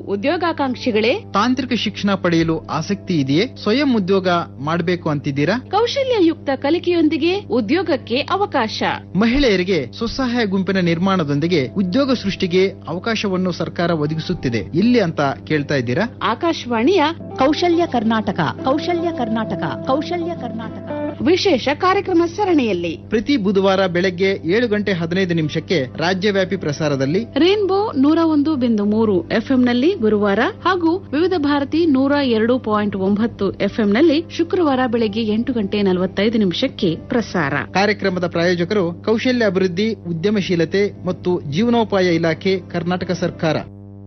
ಉದ್ಯೋಗಾಕಾಂಕ್ಷಿಗಳೇ ತಾಂತ್ರಿಕ ಶಿಕ್ಷಣ ಪಡೆಯಲು ಆಸಕ್ತಿ ಇದೆಯೇ ಸ್ವಯಂ ಉದ್ಯೋಗ ಮಾಡಬೇಕು ಅಂತಿದ್ದೀರಾ ಕೌಶಲ್ಯಯುಕ್ತ ಕಲಿಕೆಯೊಂದಿಗೆ ಉದ್ಯೋಗಕ್ಕೆ ಅವಕಾಶ ಮಹಿಳೆಯರಿಗೆ ಸ್ವಸಹಾಯ ಗುಂಪಿನ ನಿರ್ಮಾಣದೊಂದಿಗೆ ಉದ್ಯೋಗ ಸೃಷ್ಟಿಗೆ ಅವಕಾಶವನ್ನು ಸರ್ಕಾರ ಒದಗಿಸುತ್ತಿದೆ ಇಲ್ಲಿ ಅಂತ ಕೇಳ್ತಾ ಇದ್ದೀರಾ ಆಕಾಶವಾಣಿಯ ಕೌಶಲ್ಯ ಕರ್ನಾಟಕ ಕೌಶಲ್ಯ ಕರ್ನಾಟಕ ಕೌಶಲ್ಯ ಕರ್ನಾಟಕ ವಿಶೇಷ ಕಾರ್ಯಕ್ರಮ ಸರಣಿಯಲ್ಲಿ ಪ್ರತಿ ಬುಧವಾರ ಬೆಳಗ್ಗೆ ಏಳು ಗಂಟೆ ಹದಿನೈದು ನಿಮಿಷಕ್ಕೆ ರಾಜ್ಯವ್ಯಾಪಿ ಪ್ರಸಾರದಲ್ಲಿ ರೇನ್ಬೋ ನೂರ ಒಂದು ಬಿಂದು ಮೂರು ಎಫ್ಎಂನಲ್ಲಿ ಗುರುವಾರ ಹಾಗೂ ವಿವಿಧ ಭಾರತಿ ನೂರ ಎರಡು ಪಾಯಿಂಟ್ ಒಂಬತ್ತು ಎಫ್ಎಂನಲ್ಲಿ ಶುಕ್ರವಾರ ಬೆಳಗ್ಗೆ ಎಂಟು ಗಂಟೆ ನಲವತ್ತೈದು ನಿಮಿಷಕ್ಕೆ ಪ್ರಸಾರ ಕಾರ್ಯಕ್ರಮದ ಪ್ರಾಯೋಜಕರು ಕೌಶಲ್ಯ ಅಭಿವೃದ್ಧಿ ಉದ್ಯಮಶೀಲತೆ ಮತ್ತು ಜೀವನೋಪಾಯ ಇಲಾಖೆ ಕರ್ನಾಟಕ ಸರ್ಕಾರ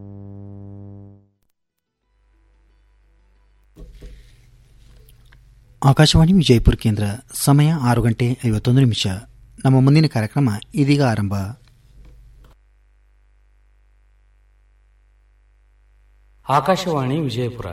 ಆಕಾಶವಾಣಿ ವಿಜಯಪುರ ಕೇಂದ್ರ ಸಮಯ ಆರು ಗಂಟೆ ಐವತ್ತೊಂದು ನಿಮಿಷ ನಮ್ಮ ಮುಂದಿನ ಕಾರ್ಯಕ್ರಮ ಇದೀಗ ಆರಂಭ ಆಕಾಶವಾಣಿ ವಿಜಯಪುರ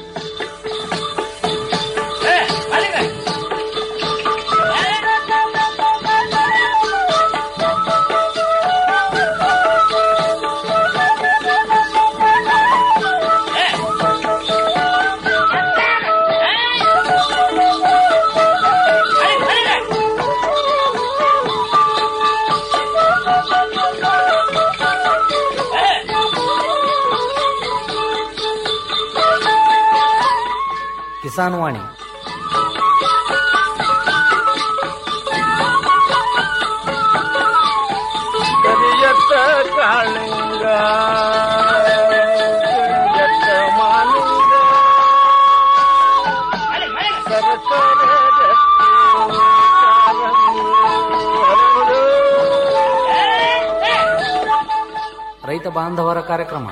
ಕಿಸಾನ್ ವಾಣಿ ಕರಿಯತ್ತ ಕಾಳಿಂಗ ಕರಿಯತ್ತ ಮಾಲಿಂಗ ಸರಸರ ರತ್ನ ಕಾಲಂದು ಹರಡು. ರೈತ ಬಾಂಧವರ ಕಾರ್ಯಕ್ರಮ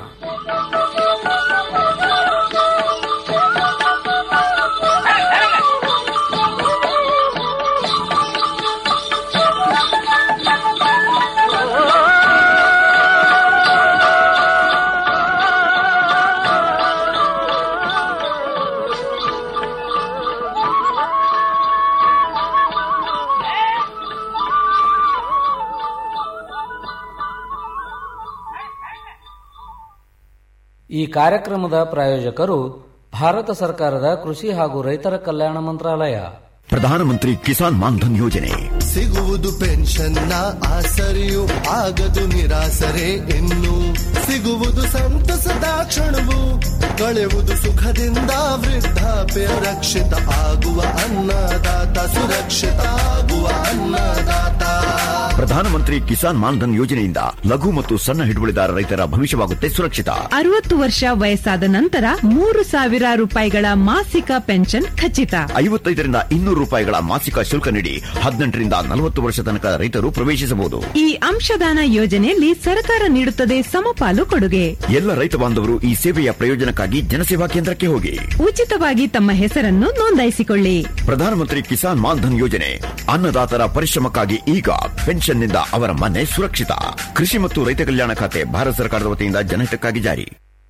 ಈ ಕಾರ್ಯಕ್ರಮದ ಪ್ರಾಯೋಜಕರು ಭಾರತ ಸರ್ಕಾರದ ಕೃಷಿ ಹಾಗೂ ರೈತರ ಕಲ್ಯಾಣ ಮಂತ್ರಾಲಯ ಪ್ರಧಾನಮಂತ್ರಿ ಕಿಸಾನ್ ಮಾನ್ಧನ್ ಯೋಜನೆ ಸಿಗುವುದು ಪೆನ್ಷನ್ನ ಆಸರೆಯು ಆಗದು ನಿರಾಸರೆ ಇನ್ನು ಸಿಗುವುದು ಸಂತಸದ ಕ್ಷಣವು ಕಳೆವುದು ಸುಖದಿಂದ ವೃದ್ಧಾಪ್ಯ ರಕ್ಷಿತ ಆಗುವ ಅನ್ನದಾತ ಸುರಕ್ಷಿತ ಆಗುವ ಅನ್ನದಾತ ಪ್ರಧಾನಮಂತ್ರಿ ಕಿಸಾನ್ ಮಾನ್ಧನ್ ಯೋಜನೆಯಿಂದ ಲಘು ಮತ್ತು ಸಣ್ಣ ಹಿಡುವಳಿದಾರ ರೈತರ ಭವಿಷ್ಯವಾಗುತ್ತೆ ಸುರಕ್ಷಿತ ಅರವತ್ತು ವರ್ಷ ವಯಸ್ಸಾದ ನಂತರ ಮೂರು ಸಾವಿರ ರೂಪಾಯಿಗಳ ಮಾಸಿಕ ಪೆನ್ಷನ್ ಖಚಿತ ಐವತ್ತೈದರಿಂದ ಇನ್ನೂರು ರೂಪಾಯಿಗಳ ಮಾಸಿಕ ಶುಲ್ಕ ನೀಡಿ ಹದಿನೆಂಟರಿಂದ ನಲವತ್ತು ವರ್ಷ ತನಕ ರೈತರು ಪ್ರವೇಶಿಸಬಹುದು ಈ ಅಂಶದಾನ ಯೋಜನೆಯಲ್ಲಿ ಸರ್ಕಾರ ನೀಡುತ್ತದೆ ಸಮಪಾಲು ಕೊಡುಗೆ ಎಲ್ಲ ರೈತ ಬಾಂಧವರು ಈ ಸೇವೆಯ ಪ್ರಯೋಜನಕ್ಕಾಗಿ ಜನಸೇವಾ ಕೇಂದ್ರಕ್ಕೆ ಹೋಗಿ ಉಚಿತವಾಗಿ ತಮ್ಮ ಹೆಸರನ್ನು ನೋಂದಾಯಿಸಿಕೊಳ್ಳಿ ಪ್ರಧಾನಮಂತ್ರಿ ಕಿಸಾನ್ ಮಾನ್ಧನ್ ಯೋಜನೆ ಅನ್ನದಾತರ ಪರಿಶ್ರಮಕ್ಕಾಗಿ ಈಗ ಪೆನ್ಷನ್ನಿಂದ ಅವರ ಮನೆ ಸುರಕ್ಷಿತ ಕೃಷಿ ಮತ್ತು ರೈತ ಕಲ್ಯಾಣ ಖಾತೆ ಭಾರತ ಸರ್ಕಾರದ ವತಿಯಿಂದ ಜನಹಿತಕ್ಕಾಗಿ ಜಾರಿ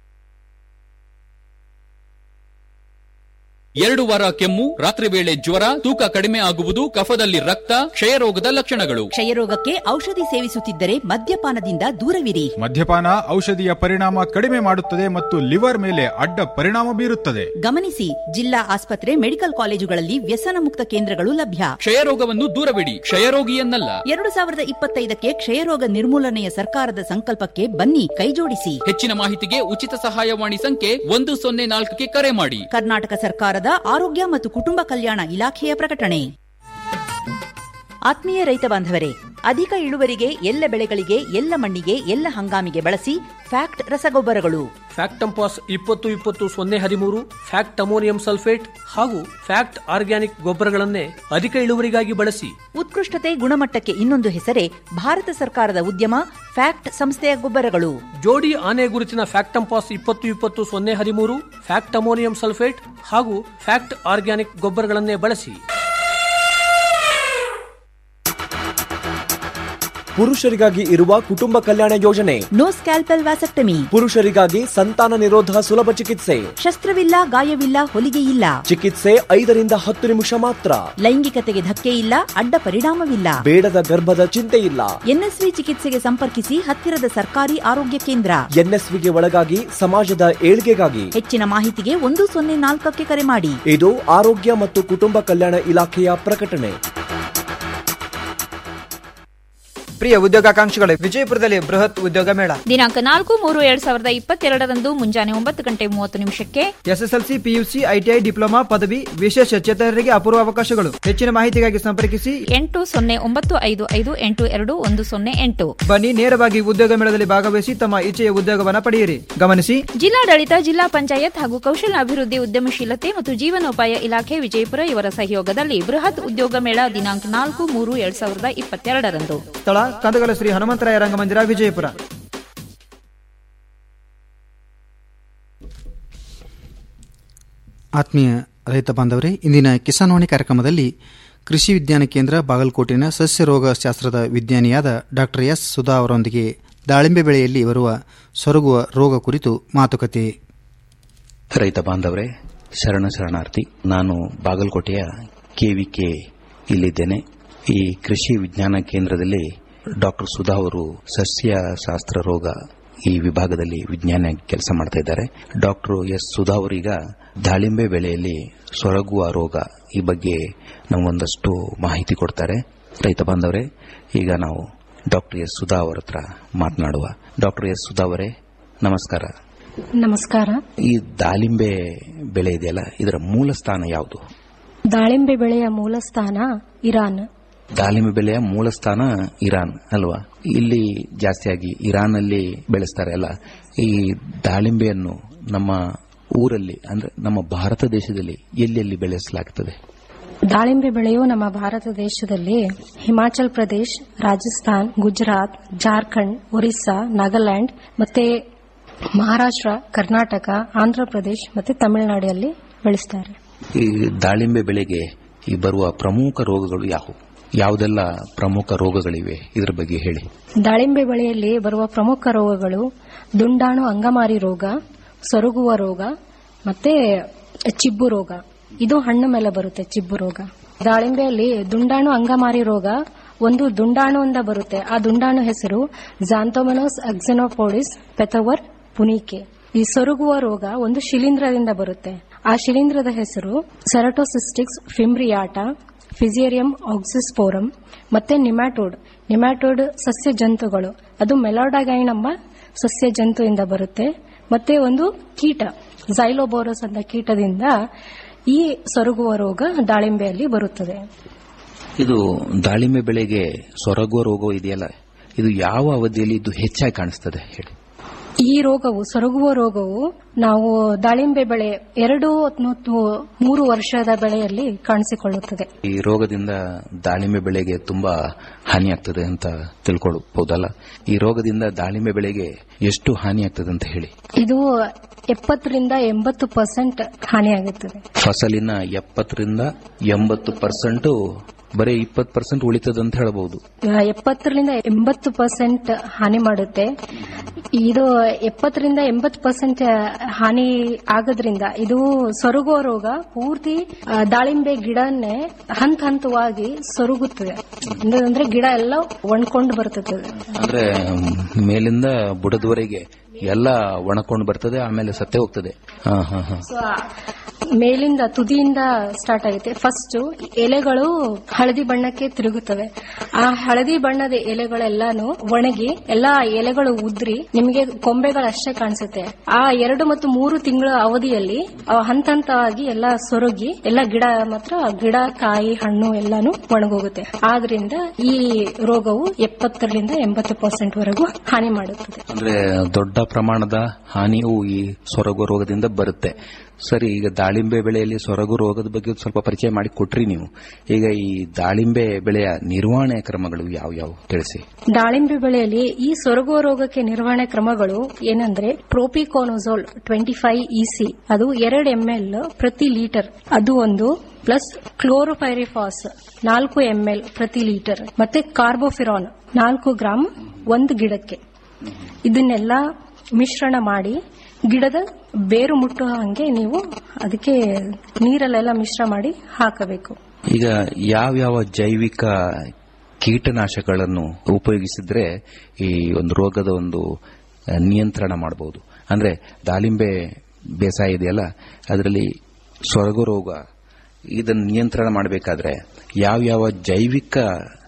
ಎರಡು ವಾರ ಕೆಮ್ಮು ರಾತ್ರಿ ವೇಳೆ ಜ್ವರ ತೂಕ ಕಡಿಮೆ ಆಗುವುದು ಕಫದಲ್ಲಿ ರಕ್ತ ಕ್ಷಯರೋಗದ ಲಕ್ಷಣಗಳು ಕ್ಷಯರೋಗಕ್ಕೆ ಔಷಧಿ ಸೇವಿಸುತ್ತಿದ್ದರೆ ಮದ್ಯಪಾನದಿಂದ ದೂರವಿರಿ ಮದ್ಯಪಾನ ಔಷಧಿಯ ಪರಿಣಾಮ ಕಡಿಮೆ ಮಾಡುತ್ತದೆ ಮತ್ತು ಲಿವರ್ ಮೇಲೆ ಅಡ್ಡ ಪರಿಣಾಮ ಬೀರುತ್ತದೆ ಗಮನಿಸಿ ಜಿಲ್ಲಾ ಆಸ್ಪತ್ರೆ ಮೆಡಿಕಲ್ ಕಾಲೇಜುಗಳಲ್ಲಿ ವ್ಯಸನ ಮುಕ್ತ ಕೇಂದ್ರಗಳು ಲಭ್ಯ ಕ್ಷಯರೋಗವನ್ನು ದೂರವಿಡಿ ಕ್ಷಯರೋಗಿಯನ್ನಲ್ಲ ಎರಡು ಸಾವಿರದ ಇಪ್ಪತ್ತೈದಕ್ಕೆ ಕ್ಷಯರೋಗ ನಿರ್ಮೂಲನೆಯ ಸರ್ಕಾರದ ಸಂಕಲ್ಪಕ್ಕೆ ಬನ್ನಿ ಕೈಜೋಡಿಸಿ ಹೆಚ್ಚಿನ ಮಾಹಿತಿಗೆ ಉಚಿತ ಸಹಾಯವಾಣಿ ಸಂಖ್ಯೆ ಒಂದು ಸೊನ್ನೆ ನಾಲ್ಕಕ್ಕೆ ಕರೆ ಮಾಡಿ ಕರ್ನಾಟಕ ಸರ್ಕಾರದ ಆರೋಗ್ಯ ಮತ್ತು ಕುಟುಂಬ ಕಲ್ಯಾಣ ಇಲಾಖೆಯ ಪ್ರಕಟಣೆ ಆತ್ಮೀಯ ರೈತ ಬಾಂಧವರೇ ಅಧಿಕ ಇಳುವರಿಗೆ ಎಲ್ಲ ಬೆಳೆಗಳಿಗೆ ಎಲ್ಲ ಮಣ್ಣಿಗೆ ಎಲ್ಲ ಹಂಗಾಮಿಗೆ ಬಳಸಿ ಫ್ಯಾಕ್ಟ್ ರಸಗೊಬ್ಬರಗಳು ಫ್ಯಾಕ್ಟಂಪಾಸ್ ಇಪ್ಪತ್ತು ಇಪ್ಪತ್ತು ಸೊನ್ನೆ ಹದಿಮೂರು ಫ್ಯಾಕ್ಟ್ ಅಮೋನಿಯಂ ಸಲ್ಫೇಟ್ ಹಾಗೂ ಫ್ಯಾಕ್ಟ್ ಆರ್ಗ್ಯಾನಿಕ್ ಗೊಬ್ಬರಗಳನ್ನೇ ಅಧಿಕ ಇಳುವರಿಗಾಗಿ ಬಳಸಿ ಉತ್ಕೃಷ್ಟತೆ ಗುಣಮಟ್ಟಕ್ಕೆ ಇನ್ನೊಂದು ಹೆಸರೇ ಭಾರತ ಸರ್ಕಾರದ ಉದ್ಯಮ ಫ್ಯಾಕ್ಟ್ ಸಂಸ್ಥೆಯ ಗೊಬ್ಬರಗಳು ಜೋಡಿ ಆನೆ ಗುರುತಿನ ಫ್ಯಾಕ್ಟಂಪಾಸ್ ಇಪ್ಪತ್ತು ಇಪ್ಪತ್ತು ಸೊನ್ನೆ ಹದಿಮೂರು ಫ್ಯಾಕ್ಟ್ ಅಮೋನಿಯಂ ಸಲ್ಫೇಟ್ ಹಾಗೂ ಫ್ಯಾಕ್ಟ್ ಆರ್ಗ್ಯಾನಿಕ್ ಗೊಬ್ಬರಗಳನ್ನೇ ಬಳಸಿ ಪುರುಷರಿಗಾಗಿ ಇರುವ ಕುಟುಂಬ ಕಲ್ಯಾಣ ಯೋಜನೆ ನೋ ಸ್ಕ್ಯಾಲ್ಪೆಲ್ ವ್ಯಾಸೆಕ್ಟಮಿ ಪುರುಷರಿಗಾಗಿ ಸಂತಾನ ನಿರೋಧ ಸುಲಭ ಚಿಕಿತ್ಸೆ ಶಸ್ತ್ರವಿಲ್ಲ ಗಾಯವಿಲ್ಲ ಹೊಲಿಗೆ ಇಲ್ಲ ಚಿಕಿತ್ಸೆ ಐದರಿಂದ ಹತ್ತು ನಿಮಿಷ ಮಾತ್ರ ಲೈಂಗಿಕತೆಗೆ ಧಕ್ಕೆ ಇಲ್ಲ ಅಡ್ಡ ಪರಿಣಾಮವಿಲ್ಲ ಬೇಡದ ಗರ್ಭದ ಚಿಂತೆ ಇಲ್ಲ ಎನ್ಎಸ್ವಿ ಚಿಕಿತ್ಸೆಗೆ ಸಂಪರ್ಕಿಸಿ ಹತ್ತಿರದ ಸರ್ಕಾರಿ ಆರೋಗ್ಯ ಕೇಂದ್ರ ಎನ್ಎಸ್ವಿಗೆ ಒಳಗಾಗಿ ಸಮಾಜದ ಏಳ್ಗೆಗಾಗಿ ಹೆಚ್ಚಿನ ಮಾಹಿತಿಗೆ ಒಂದು ಸೊನ್ನೆ ನಾಲ್ಕಕ್ಕೆ ಕರೆ ಮಾಡಿ ಇದು ಆರೋಗ್ಯ ಮತ್ತು ಕುಟುಂಬ ಕಲ್ಯಾಣ ಇಲಾಖೆಯ ಪ್ರಕಟಣೆ ಪ್ರಿಯ ಉದ್ಯೋಗಾಕಾಂಕ್ಷಿಗಳೇ ವಿಜಯಪುರದಲ್ಲಿ ಬೃಹತ್ ಉದ್ಯೋಗ ಮೇಳ ದಿನಾಂಕ ನಾಲ್ಕು ಮೂರು ಎರಡ್ ಸಾವಿರದ ಇಪ್ಪತ್ತೆರಡರಂದು ಮುಂಜಾನೆ ಒಂಬತ್ತು ಗಂಟೆ ಮೂವತ್ತು ನಿಮಿಷಕ್ಕೆ ಎಸ್ಎಸ್ಎಲ್ಸಿ ಪಿಯುಸಿ ಐಟಿಐ ಡಿಪ್ಲೊಮಾ ಪದವಿ ವಿಶೇಷ ಚೇತನರಿಗೆ ಅಪೂರ್ವ ಅವಕಾಶಗಳು ಹೆಚ್ಚಿನ ಮಾಹಿತಿಗಾಗಿ ಸಂಪರ್ಕಿಸಿ ಎಂಟು ಸೊನ್ನೆ ಒಂಬತ್ತು ಐದು ಐದು ಎಂಟು ಎರಡು ಒಂದು ಸೊನ್ನೆ ಎಂಟು ಬನ್ನಿ ನೇರವಾಗಿ ಉದ್ಯೋಗ ಮೇಳದಲ್ಲಿ ಭಾಗವಹಿಸಿ ತಮ್ಮ ಇಚ್ಛೆಯ ಉದ್ಯೋಗವನ್ನು ಪಡೆಯಿರಿ ಗಮನಿಸಿ ಜಿಲ್ಲಾಡಳಿತ ಜಿಲ್ಲಾ ಪಂಚಾಯತ್ ಹಾಗೂ ಕೌಶಲ ಅಭಿವೃದ್ಧಿ ಉದ್ಯಮಶೀಲತೆ ಮತ್ತು ಜೀವನೋಪಾಯ ಇಲಾಖೆ ವಿಜಯಪುರ ಇವರ ಸಹಯೋಗದಲ್ಲಿ ಬೃಹತ್ ಉದ್ಯೋಗ ಮೇಳ ದಿನಾಂಕ ನಾಲ್ಕು ಮೂರು ಎರಡ್ ಸಾವಿರದ ಇಪ್ಪತ್ತೆರಡರಂದು ಸ್ಥಳ ಕಂದಗಲ ಶ್ರೀ ಹನುಮಂತರಾಯ ರಂಗಮಂದಿರ ವಿಜಯಪುರ ಆತ್ಮೀಯ ರೈತ ಬಾಂಧವರೇ ಇಂದಿನ ಕಿಸಾನ್ವಾಣಿ ಕಾರ್ಯಕ್ರಮದಲ್ಲಿ ಕೃಷಿ ವಿಜ್ಞಾನ ಕೇಂದ್ರ ಬಾಗಲಕೋಟಿನ ಸಸ್ಯ ರೋಗ ಶಾಸ್ತ್ರದ ವಿಜ್ಞಾನಿಯಾದ ಡಾಕ್ಟರ್ ಎಸ್ ಸುಧಾ ಅವರೊಂದಿಗೆ ದಾಳಿಂಬೆ ಬೆಳೆಯಲ್ಲಿ ಬರುವ ಸೊರಗುವ ರೋಗ ಕುರಿತು ಮಾತುಕತೆ ರೈತ ಬಾಂಧವರೇ ಶರಣ ಶರಣಾರ್ಥಿ ನಾನು ಬಾಗಲಕೋಟೆಯ ಕೆವಿಕೆ ಇಲ್ಲಿದ್ದೇನೆ ಈ ಕೃಷಿ ವಿಜ್ಞಾನ ಕೇಂದ್ರದಲ್ಲಿ ಡಾಕ್ಟರ್ ಸುಧಾ ಅವರು ಸಸ್ಯಶಾಸ್ತ್ರ ರೋಗ ಈ ವಿಭಾಗದಲ್ಲಿ ವಿಜ್ಞಾನ ಕೆಲಸ ಮಾಡ್ತಾ ಇದ್ದಾರೆ ಡಾಕ್ಟರ್ ಎಸ್ ಸುಧಾ ಅವರೀಗ ದಾಳಿಂಬೆ ಬೆಳೆಯಲ್ಲಿ ಸೊರಗುವ ರೋಗ ಈ ಬಗ್ಗೆ ನಮಗೊಂದಷ್ಟು ಮಾಹಿತಿ ಕೊಡ್ತಾರೆ ರೈತ ಬಾಂಧವರೇ ಈಗ ನಾವು ಡಾಕ್ಟರ್ ಎಸ್ ಸುಧಾ ಅವರ ಹತ್ರ ಮಾತನಾಡುವ ಡಾಕ್ಟರ್ ಎಸ್ ಸುಧಾ ಅವರೇ ನಮಸ್ಕಾರ ನಮಸ್ಕಾರ ಈ ದಾಳಿಂಬೆ ಬೆಳೆ ಇದೆಯಲ್ಲ ಇದರ ಮೂಲ ಸ್ಥಾನ ಯಾವುದು ದಾಳಿಂಬೆ ಬೆಳೆಯ ಮೂಲ ಸ್ಥಾನ ಇರಾನ್ ದಾಳಿಂಬೆ ಬೆಳೆಯ ಮೂಲ ಸ್ಥಾನ ಇರಾನ್ ಅಲ್ವಾ ಇಲ್ಲಿ ಜಾಸ್ತಿಯಾಗಿ ಇರಾನ್ ಅಲ್ಲಿ ಬೆಳೆಸ್ತಾರೆ ಅಲ್ಲ ಈ ದಾಳಿಂಬೆಯನ್ನು ನಮ್ಮ ಊರಲ್ಲಿ ಅಂದ್ರೆ ನಮ್ಮ ಭಾರತ ದೇಶದಲ್ಲಿ ಎಲ್ಲೆಲ್ಲಿ ಬೆಳೆಸಲಾಗ್ತದೆ ದಾಳಿಂಬೆ ಬೆಳೆಯು ನಮ್ಮ ಭಾರತ ದೇಶದಲ್ಲಿ ಹಿಮಾಚಲ್ ಪ್ರದೇಶ್ ರಾಜಸ್ಥಾನ್ ಗುಜರಾತ್ ಜಾರ್ಖಂಡ್ ಒರಿಸ್ಸಾ ನಾಗಾಲ್ಯಾಂಡ್ ಮತ್ತೆ ಮಹಾರಾಷ್ಟ್ರ ಕರ್ನಾಟಕ ಆಂಧ್ರ ಪ್ರದೇಶ್ ಮತ್ತೆ ತಮಿಳುನಾಡಿನಲ್ಲಿ ಬೆಳೆಸ್ತಾರೆ ಈ ದಾಳಿಂಬೆ ಬೆಳೆಗೆ ಈ ಬರುವ ಪ್ರಮುಖ ರೋಗಗಳು ಯಾವುವು ಯಾವುದೆಲ್ಲ ಪ್ರಮುಖ ರೋಗಗಳಿವೆ ಇದರ ಬಗ್ಗೆ ಹೇಳಿ ದಾಳಿಂಬೆ ಬೆಳೆಯಲ್ಲಿ ಬರುವ ಪ್ರಮುಖ ರೋಗಗಳು ದುಂಡಾಣು ಅಂಗಮಾರಿ ರೋಗ ಸೊರಗುವ ರೋಗ ಮತ್ತೆ ಚಿಬ್ಬು ರೋಗ ಇದು ಹಣ್ಣು ಮೇಲೆ ಬರುತ್ತೆ ಚಿಬ್ಬು ರೋಗ ದಾಳಿಂಬೆಯಲ್ಲಿ ದುಂಡಾಣು ಅಂಗಮಾರಿ ರೋಗ ಒಂದು ದುಂಡಾಣು ಅಂತ ಬರುತ್ತೆ ಆ ದುಂಡಾಣು ಹೆಸರು ಜಾಂತೋಮನೋಸ್ ಅಕ್ಸೆನೋಪೋಡಿಸ್ ಪೆಥವರ್ ಪುನಿಕೆ ಈ ಸೊರಗುವ ರೋಗ ಒಂದು ಶಿಲೀಂಧ್ರದಿಂದ ಬರುತ್ತೆ ಆ ಶಿಲೀಂಧ್ರದ ಹೆಸರು ಸೆರಟೋಸಿಸ್ಟಿಕ್ಸ್ ಫಿಮ್ರಿಯಾಟ ಫಿಸಿಯರಿಯಂ ಆಕ್ಸಿಸ್ಪೋರಮ್ ಮತ್ತೆ ನಿಮ್ಯಾಟೋಡ್ ನಿಮ್ಯಾಟೋಡ್ ಸಸ್ಯ ಜಂತುಗಳು ಅದು ಮೆಲಾಡಗೈನ್ ಎಂಬ ಸಸ್ಯ ಜಂತುವಿಂದ ಬರುತ್ತೆ ಮತ್ತೆ ಒಂದು ಕೀಟ ಝೈಲೋಬೋರಸ್ ಅಂತ ಕೀಟದಿಂದ ಈ ಸೊರಗುವ ರೋಗ ದಾಳಿಂಬೆಯಲ್ಲಿ ಬರುತ್ತದೆ ಇದು ದಾಳಿಂಬೆ ಬೆಳೆಗೆ ಸೊರಗುವ ರೋಗ ಇದೆಯಲ್ಲ ಇದು ಯಾವ ಅವಧಿಯಲ್ಲಿ ಇದು ಹೆಚ್ಚಾಗಿ ಕಾಣಿಸ್ತದೆ ಹೇಳಿ ಈ ರೋಗವು ಸೊರಗುವ ರೋಗವು ನಾವು ದಾಳಿಂಬೆ ಬೆಳೆ ಎರಡು ಮತ್ತು ಮೂರು ವರ್ಷದ ಬೆಳೆಯಲ್ಲಿ ಕಾಣಿಸಿಕೊಳ್ಳುತ್ತದೆ ಈ ರೋಗದಿಂದ ದಾಳಿಂಬೆ ಬೆಳೆಗೆ ತುಂಬಾ ಹಾನಿಯಾಗ್ತದೆ ಅಂತ ತಿಳ್ಕೊಳ್ಬಹುದಲ್ಲ ಈ ರೋಗದಿಂದ ದಾಳಿಂಬೆ ಬೆಳೆಗೆ ಎಷ್ಟು ಹಾನಿಯಾಗ್ತದೆ ಅಂತ ಹೇಳಿ ಇದು ಎಪ್ಪತ್ತರಿಂದ ಎಂಬತ್ತು ಪರ್ಸೆಂಟ್ ಹಾನಿಯಾಗುತ್ತದೆ ಫಸಲಿನ ಎಪ್ಪತ್ತರಿಂದ ಎಂಬತ್ತು ಪರ್ಸೆಂಟ್ ಬರೀ ಇಪ್ಪತ್ತು ಪರ್ಸೆಂಟ್ ಉಳಿತದೆ ಅಂತ ಹೇಳಬಹುದು ಆ, ಎಪ್ಪತ್ತರಿಂದ ಎಂಬತ್ತು ಪರ್ಸೆಂಟ್ ಹಾನಿ ಮಾಡುತ್ತೆ ಇದು ಎಪ್ಪತ್ತರಿಂದ ಎಂಬತ್ತು ಪರ್ಸೆಂಟ್ ಹಾನಿ ಆಗೋದ್ರಿಂದ ಇದು ಸೊರಗುವ ರೋಗ ಪೂರ್ತಿ ಆ, ದಾಳಿಂಬೆ ಗಿಡನ್ನೇ ಹಂತ ಹಂತವಾಗಿ ಸೊರಗುತ್ತದೆ ಅಂದ್ರೆ- ಅಂದ್ರೆ ಗಿಡ ಎಲ್ಲ ಒಣ್ಕೊಂಡು ಬರ್ತದೆ ಅಂದ್ರೆ ಮ್, ಮೇಲಿಂದ ಬುಡದವರೆಗೆ ಎಲ್ಲ ಒಣಕೊಂಡು ಬರ್ತದೆ ಆಮೇಲೆ ಸತ್ತೇ ಹೋಗ್ತದೆ ಹಾ ಹಾ ಹಾ ಸೊ ಮೇಲಿಂದ ತುದಿಯಿಂದ ಸ್ಟಾರ್ಟ್ ಆಗುತ್ತೆ ಫಸ್ಟ್ ಎಲೆಗಳು ಹಳದಿ ಬಣ್ಣಕ್ಕೆ ತಿರುಗುತ್ತವೆ ಆ ಹಳದಿ ಬಣ್ಣದ ಎಲೆಗಳೆಲ್ಲಾನು ಒಣಗಿ ಎಲ್ಲಾ ಎಲೆಗಳು ಉದ್ರಿ ನಿಮಗೆ ಕೊಂಬೆಗಳು ಅಷ್ಟೇ ಕಾಣಿಸುತ್ತೆ ಆ ಎರಡು ಮತ್ತು ಮೂರು ತಿಂಗಳ ಅವಧಿಯಲ್ಲಿ ಆ ಹಂತ ಹಂತವಾಗಿ ಎಲ್ಲ ಸೊರಗಿ ಎಲ್ಲ ಗಿಡ ಮಾತ್ರ ಗಿಡ ಕಾಯಿ ಹಣ್ಣು ಎಲ್ಲಾನು ಒಣಗೋಗುತ್ತೆ ಆದ್ರಿಂದ ಈ ರೋಗವು ಎಪ್ಪತ್ತರಿಂದ ಎಂಬತ್ತು ಪರ್ಸೆಂಟ್ ವರೆಗೂ ಹಾನಿ ಮಾಡುತ್ತದೆ ಅಂದ್ರೆ ದೊಡ್ಡ ಪ್ರಮಾಣದ ಹಾನಿಯು ಈ ಸೊರಗುವ ರೋಗದಿಂದ ಬರುತ್ತೆ ಸರಿ ಈಗ ದಾಳಿಂಬೆ ಬೆಳೆಯಲ್ಲಿ ಸೊರಗು ರೋಗದ ಬಗ್ಗೆ ಸ್ವಲ್ಪ ಪರಿಚಯ ಮಾಡಿ ಕೊಟ್ರಿ ನೀವು ಈಗ ಈ ದಾಳಿಂಬೆ ಬೆಳೆಯ ನಿರ್ವಹಣೆ ಕ್ರಮಗಳು ಯಾವ ಯಾವ ತಿಳಿಸಿ ದಾಳಿಂಬೆ ಬೆಳೆಯಲ್ಲಿ ಈ ಸೊರಗುವ ರೋಗಕ್ಕೆ ನಿರ್ವಹಣೆ ಕ್ರಮಗಳು ಏನಂದ್ರೆ ಪ್ರೋಪಿಕೋನೋಸೋಲ್ ಟ್ವೆಂಟಿ ಫೈವ್ ಇಸಿ ಅದು ಎರಡು ಎಂಎಲ್ ಪ್ರತಿ ಲೀಟರ್ ಅದು ಒಂದು ಪ್ಲಸ್ ಕ್ಲೋರೋಫೈರಿಫಾಸ್ ನಾಲ್ಕು ಎಂಎಲ್ ಪ್ರತಿ ಲೀಟರ್ ಮತ್ತೆ ಕಾರ್ಬೋಫಿರಾನ್ ನಾಲ್ಕು ಗ್ರಾಂ ಒಂದು ಗಿಡಕ್ಕೆ ಇದನ್ನೆಲ್ಲ ಮಿಶ್ರಣ ಮಾಡಿ ಗಿಡದ ಬೇರು ಮುಟ್ಟುವ ಹಂಗೆ ನೀವು ಅದಕ್ಕೆ ನೀರಲ್ಲೆಲ್ಲ ಮಿಶ್ರ ಮಾಡಿ ಹಾಕಬೇಕು ಈಗ ಯಾವ್ಯಾವ ಜೈವಿಕ ಕೀಟನಾಶಕಗಳನ್ನು ಉಪಯೋಗಿಸಿದ್ರೆ ಈ ಒಂದು ರೋಗದ ಒಂದು ಆ, ನಿಯಂತ್ರಣ ಮಾಡಬಹುದು ಅಂದ್ರೆ ದಾಳಿಂಬೆ ಬೇಸಾಯ ಇದೆಯಲ್ಲ ಅದರಲ್ಲಿ ಸೊರಗು ರೋಗ ಇದನ್ನು ನಿಯಂತ್ರಣ ಮಾಡಬೇಕಾದ್ರೆ ಯಾವ್ಯಾವ ಜೈವಿಕ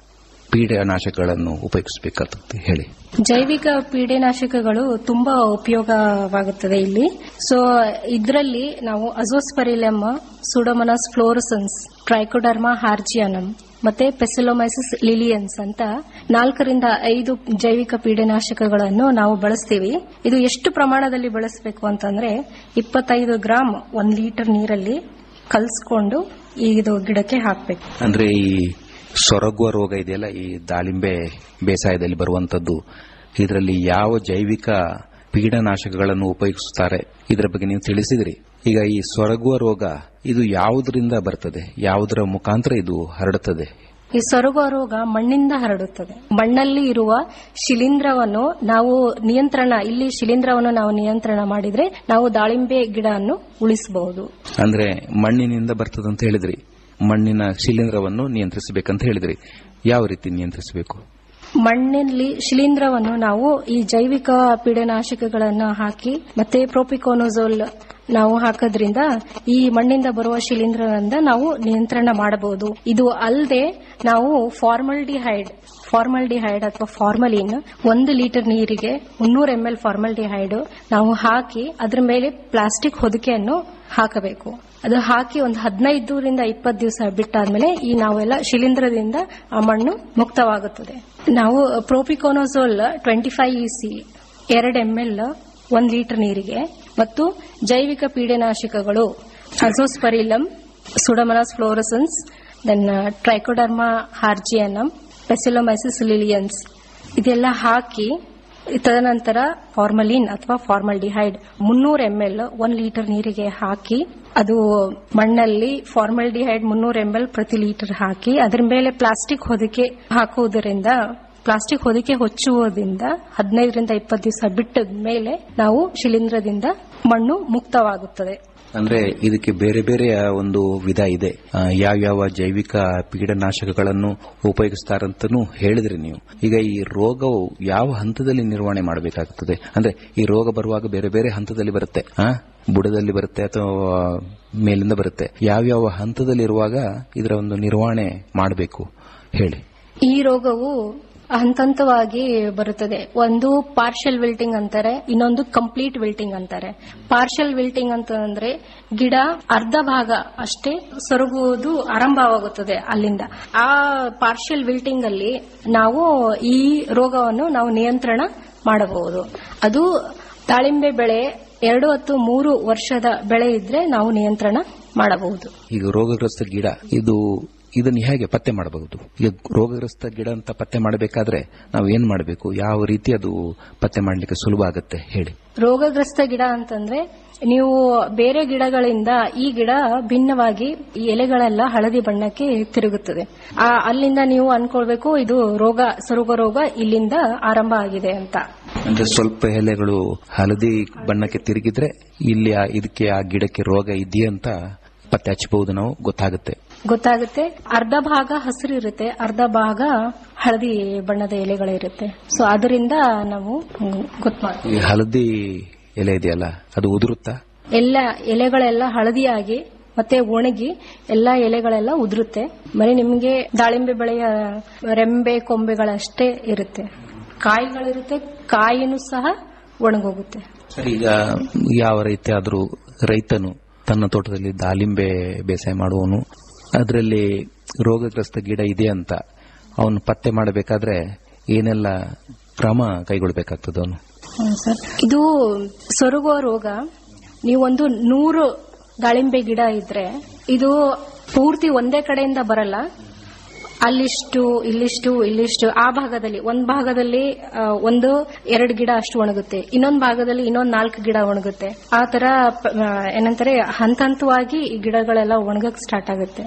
ಪೀಡನಾಶಕಗಳನ್ನು ಉಪಯೋಗಿಸಬೇಕಾಗ್ತದೆ ಹೇಳಿ ಜೈವಿಕ ಪೀಡೆನಾಶಕಗಳು ತುಂಬಾ ಉಪಯೋಗವಾಗುತ್ತದೆ ಇಲ್ಲಿ ಸೊ ಇದರಲ್ಲಿ ನಾವು ಅಜೋಸ್ಪರಿಲೆಮ್ ಸುಡೋಮನಸ್ ಫ್ಲೋರಸನ್ಸ್ ಟ್ರೈಕೋಡರ್ಮಾ ಹಾರ್ಜಿಯನಮ್ ಮತ್ತೆ ಪೆಸಿಲೋಮೈಸಿಸ್ ಲಿಲಿಯನ್ಸ್ ಅಂತ ನಾಲ್ಕರಿಂದ ಐದು ಜೈವಿಕ ಪೀಡೆನಾಶಕಗಳನ್ನು ನಾವು ಬಳಸ್ತೀವಿ ಇದು ಎಷ್ಟು ಪ್ರಮಾಣದಲ್ಲಿ ಬಳಸಬೇಕು ಅಂತಂದ್ರೆ ಇಪ್ಪತ್ತೈದು ಗ್ರಾಂ ಒಂದ್ ಲೀಟರ್ ನೀರಲ್ಲಿ ಕಲ್ಸ್ಕೊಂಡು ಇದು ಗಿಡಕ್ಕೆ ಹಾಕಬೇಕು ಅಂದ್ರೆ ಈ ಸೊರಗುವ ರೋಗ ಇದೆಯಲ್ಲ ಈ ದಾಳಿಂಬೆ ಬೇಸಾಯದಲ್ಲಿ ಬರುವಂತದ್ದು ಇದರಲ್ಲಿ ಯಾವ ಜೈವಿಕ ಪೀಡನಾಶಕಗಳನ್ನು ಉಪಯೋಗಿಸುತ್ತಾರೆ ಇದರ ಬಗ್ಗೆ ನೀವು ತಿಳಿಸಿದ್ರಿ ಈಗ ಈ ಸೊರಗುವ ರೋಗ ಇದು ಯಾವುದರಿಂದ ಬರ್ತದೆ ಯಾವುದರ ಮುಖಾಂತರ ಇದು ಹರಡುತ್ತದೆ ಈ ಸೊರಗುವ ರೋಗ ಮಣ್ಣಿಂದ ಹರಡುತ್ತದೆ ಮಣ್ಣಲ್ಲಿ ಇರುವ ಶಿಲೀಂಧ್ರವನ್ನು ನಾವು ನಿಯಂತ್ರಣ ಇಲ್ಲಿ ಶಿಲೀಂಧ್ರವನ್ನು ನಾವು ನಿಯಂತ್ರಣ ಮಾಡಿದ್ರೆ ನಾವು ದಾಳಿಂಬೆ ಗಿಡವನ್ನು ಉಳಿಸಬಹುದು ಅಂದ್ರೆ ಮಣ್ಣಿನಿಂದ ಬರ್ತದೆ ಅಂತ ಹೇಳಿದ್ರಿ ಮಣ್ಣಿನ ಶಿಲೀಂಧ್ರವನ್ನು ನಿಯಂತ್ರಿಸಬೇಕಂತ ಹೇಳಿದ್ರಿ ಯಾವ ರೀತಿ ನಿಯಂತ್ರಿಸಬೇಕು ಮಣ್ಣಲ್ಲಿ ಶಿಲೀಂಧ್ರವನ್ನು ನಾವು ಈ ಜೈವಿಕ ಪೀಡನಾಶಕಗಳನ್ನು ಹಾಕಿ ಮತ್ತೆ ಪ್ರೋಪಿಕೋನೋಸೋಲ್ ನಾವು ಹಾಕೋದ್ರಿಂದ ಈ ಮಣ್ಣಿಂದ ಬರುವ ಶಿಲೀಂಧ್ರದಿಂದ ನಾವು ನಿಯಂತ್ರಣ ಮಾಡಬಹುದು ಇದು ಅಲ್ಲದೆ ನಾವು ಫಾರ್ಮಲ್ಡಿಹೈಡ್ ಫಾರ್ಮಲ್ಡಿಹೈಡ್ ಅಥವಾ ಫಾರ್ಮಲಿನ್ ಒಂದು ಲೀಟರ್ ನೀರಿಗೆ ಮುನ್ನೂರು ಎಂಎಲ್ ಫಾರ್ಮಲ್ಡಿಹೈಡ್ ನಾವು ಹಾಕಿ ಅದ್ರ ಮೇಲೆ ಪ್ಲಾಸ್ಟಿಕ್ ಹೊದಿಕೆಯನ್ನು ಹಾಕಬೇಕು ಅದು ಹಾಕಿ ಒಂದು ಹದಿನೈದರಿಂದ ಇಪ್ಪತ್ತು ದಿವಸ ಬಿಟ್ಟಾದ್ಮೇಲೆ ಈ ನಾವೆಲ್ಲ ಶಿಲೀಂಧ್ರದಿಂದ ಆ ಮಣ್ಣು ಮುಕ್ತವಾಗುತ್ತದೆ ನಾವು ಪ್ರೋಪಿಕೋನೋಸೋಲ್ ಟ್ವೆಂಟಿ ಫೈವ್ ಇಸಿ ಎರಡು ಎಂಎಲ್ ಒಂದು ಲೀಟರ್ ನೀರಿಗೆ ಮತ್ತು ಜೈವಿಕ ಪೀಡೆನಾಶಕಗಳು azospirillum pseudomonas fluorescens then trichoderma harzianum paecilomyces lilacinus ಇದೆಲ್ಲ ಹಾಕಿ ತದನಂತರ ಫಾರ್ಮಲಿನ್ ಅಥವಾ ಫಾರ್ಮಲ್ಡಿಹೈಡ್ ಮುನ್ನೂರು ಎಂಎಲ್ ಒನ್ ಲೀಟರ್ ನೀರಿಗೆ ಹಾಕಿ ಅದು ಮಣ್ಣಲ್ಲಿ ಫಾರ್ಮಲ್ಡಿಹೈಡ್ ಮುನ್ನೂರು ಎಂಎಲ್ ಪ್ರತಿ ಲೀಟರ್ ಹಾಕಿ ಅದರ ಮೇಲೆ ಪ್ಲಾಸ್ಟಿಕ್ ಹೊದಿಕೆ ಹಾಕುವುದರಿಂದ ಪ್ಲಾಸ್ಟಿಕ್ ಹೊದಿಕೆ ಹೊಚ್ಚುವುದರಿಂದ ಹದಿನೈದರಿಂದ ಇಪ್ಪತ್ತು ದಿವಸ ಬಿಟ್ಟ ಮೇಲೆ ನಾವು ಶಿಲೀಂಧ್ರದಿಂದ ಮಣ್ಣು ಮುಕ್ತವಾಗುತ್ತದೆ ಅಂದ್ರೆ ಇದಕ್ಕೆ ಬೇರೆ ಬೇರೆ ಒಂದು ವಿಧ ಇದೆ ಆ, ಯಾವ್ಯಾವ ಜೈವಿಕ ಪೀಡನಾಶಕಗಳನ್ನು ಉಪಯೋಗಿಸ್ತಾರಂತನೂ ಹೇಳಿದ್ರಿ ನೀವು ಈಗ ಈ ರೋಗವು ಯಾವ ಹಂತದಲ್ಲಿ ನಿರ್ವಹಣೆ ಮಾಡಬೇಕಾಗ್ತದೆ ಅಂದ್ರೆ ಈ ರೋಗ ಬರುವಾಗ ಬೇರೆ ಬೇರೆ ಹಂತದಲ್ಲಿ ಬರುತ್ತೆ ಆ ಬುಡದಲ್ಲಿ ಬರುತ್ತೆ ಅಥವಾ ಮೇಲಿಂದ ಬರುತ್ತೆ ಯಾವ್ಯಾವ ಹಂತದಲ್ಲಿರುವಾಗ ಇದರ ಒಂದು ನಿರ್ವಹಣೆ ಮಾಡಬೇಕು ಹೇಳಿ ಈ ರೋಗವು ಹಂತ ಹಂತವಾಗಿ ಬರುತ್ತದೆ ಒಂದು ಪಾರ್ಷಲ್ ವಿಲ್ಟಿಂಗ್ ಅಂತಾರೆ ಇನ್ನೊಂದು ಕಂಪ್ಲೀಟ್ ವಿಲ್ಟಿಂಗ್ ಅಂತಾರೆ ಪಾರ್ಷಲ್ ವಿಲ್ಟಿಂಗ್ ಅಂತಂದ್ರೆ ಗಿಡ ಅರ್ಧ ಭಾಗ ಅಷ್ಟೇ ಸೊರಗುವುದು ಆರಂಭವಾಗುತ್ತದೆ ಅಲ್ಲಿಂದ ಆ ಪಾರ್ಷಲ್ ವಿಲ್ಟಿಂಗ್ ಅಲ್ಲಿ ನಾವು ಈ ರೋಗವನ್ನು ನಾವು ನಿಯಂತ್ರಣ ಮಾಡಬಹುದು ಅದು ದಾಳಿಂಬೆ ಬೆಳೆ ಎರಡು ಹತ್ತು ಮೂರು ವರ್ಷದ ಬೆಳೆ ಇದ್ರೆ ನಾವು ನಿಯಂತ್ರಣ ಮಾಡಬಹುದು ಈಗ ರೋಗಗ್ರಸ್ತ ಗಿಡ ಇದು ಇದನ್ನು ಹೇಗೆ ಪತ್ತೆ ಮಾಡಬಹುದು ಈಗ ರೋಗಗ್ರಸ್ತ ಗಿಡ ಅಂತ ಪತ್ತೆ ಮಾಡಬೇಕಾದ್ರೆ ನಾವು ಏನ್ ಮಾಡಬೇಕು ಯಾವ ರೀತಿ ಅದು ಪತ್ತೆ ಮಾಡಲಿಕ್ಕೆ ಸುಲಭ ಆಗುತ್ತೆ ಹೇಳಿ ರೋಗಗ್ರಸ್ತ ಗಿಡ ಅಂತಂದ್ರೆ ನೀವು ಬೇರೆ ಗಿಡಗಳಿಂದ ಈ ಗಿಡ ಭಿನ್ನವಾಗಿ ಈ ಎಲೆಗಳೆಲ್ಲ ಹಳದಿ ಬಣ್ಣಕ್ಕೆ ತಿರುಗುತ್ತದೆ ಆ ಅಲ್ಲಿಂದ ನೀವು ಅನ್ಕೊಳ್ಬೇಕು ಇದು ರೋಗ ಸೊರಗ ರೋಗ ಇಲ್ಲಿಂದ ಆರಂಭ ಆಗಿದೆ ಅಂತ ಅಂದ್ರೆ ಸ್ವಲ್ಪ ಎಲೆಗಳು ಹಳದಿ ಬಣ್ಣಕ್ಕೆ ತಿರುಗಿದ್ರೆ ಇಲ್ಲಿ ಆ- ಇದಕ್ಕೆ ಆ ಗಿಡಕ್ಕೆ ರೋಗ ಇದೆಯಂತ ಪತ್ತೆ ಹಚ್ಚಬಹುದು ನಾವು ಗೊತ್ತಾಗುತ್ತೆ ಗೊತ್ತಾಗುತ್ತೆ ಅರ್ಧ ಭಾಗ ಹಸಿರು ಇರುತ್ತೆ ಅರ್ಧ ಭಾಗ ಹಳದಿ ಬಣ್ಣದ ಎಲೆಗಳಿರುತ್ತೆ ಸೊ ಅದರಿಂದ ನಾವು ಗೊತ್ತು ಮಾಡ್ತೀವಿ ಈ ಹಳದಿ ಎಲೆ ಇದೆಯಲ್ಲ ಅದು ಉದುರುತ್ತಾ ಎಲ್ಲ ಎಲೆಗಳೆಲ್ಲ ಹಳದಿಯಾಗಿ ಮತ್ತೆ ಒಣಗಿ ಎಲ್ಲಾ ಎಲೆಗಳೆಲ್ಲ ಉದುರುತ್ತೆ ಬರೀ ನಿಮಗೆ ದಾಳಿಂಬೆ ಬೆಳೆಯ ರೆಂಬೆ ಕೊಂಬೆಗಳಷ್ಟೇ ಇರುತ್ತೆ ಕಾಯಿಗಳಿರುತ್ತೆ ಕಾಯಿನೂ ಸಹ ಒಣಗೋಗುತ್ತೆ ಸರಿ ಈಗ ಯಾವ ರೀತಿ ಆದರೂ ರೈತನು ತನ್ನ ತೋಟದಲ್ಲಿ ದಾಳಿಂಬೆ ಬೇಸಾಯ ಮಾಡುವವನು ಅದರಲ್ಲಿ ರೋಗಗ್ರಸ್ತ ಗಿಡ ಇದೆ ಅಂತ ಅವನು ಪತ್ತೆ ಮಾಡಬೇಕಾದ್ರೆ ಏನೆಲ್ಲ ಕ್ರಮ ಕೈಗೊಳ್ಳಬೇಕಾಗ್ತದೆ ಅವನು ಹ್ಮ್ ಸರ್ ಇದು ಸೊರಗುವ ರೋಗ ನೀವೊಂದು ನೂರು ದಾಳಿಂಬೆ ಗಿಡ ಇದ್ರೆ ಇದು ಪೂರ್ತಿ ಒಂದೇ ಕಡೆಯಿಂದ ಬರಲ್ಲ ಅಲ್ಲಿಷ್ಟು ಇಲ್ಲಿಷ್ಟು ಇಲ್ಲಿಷ್ಟು ಆ ಭಾಗದಲ್ಲಿ ಒಂದ್ ಭಾಗದಲ್ಲಿ ಆ, ಒಂದು ಎರಡು ಗಿಡ ಅಷ್ಟು ಒಣಗುತ್ತೆ ಇನ್ನೊಂದ್ ಭಾಗದಲ್ಲಿ ಇನ್ನೊಂದ್ ನಾಲ್ಕು ಗಿಡ ಒಣಗುತ್ತೆ ಆ ತರ ಪ- ಆ, ಏನಂತಾರೆ ಹಂತ ಹಂತವಾಗಿ ಈ ಗಿಡಗಳೆಲ್ಲ ಒಣಗಕ್ ಸ್ಟಾರ್ಟ್ ಆಗುತ್ತೆ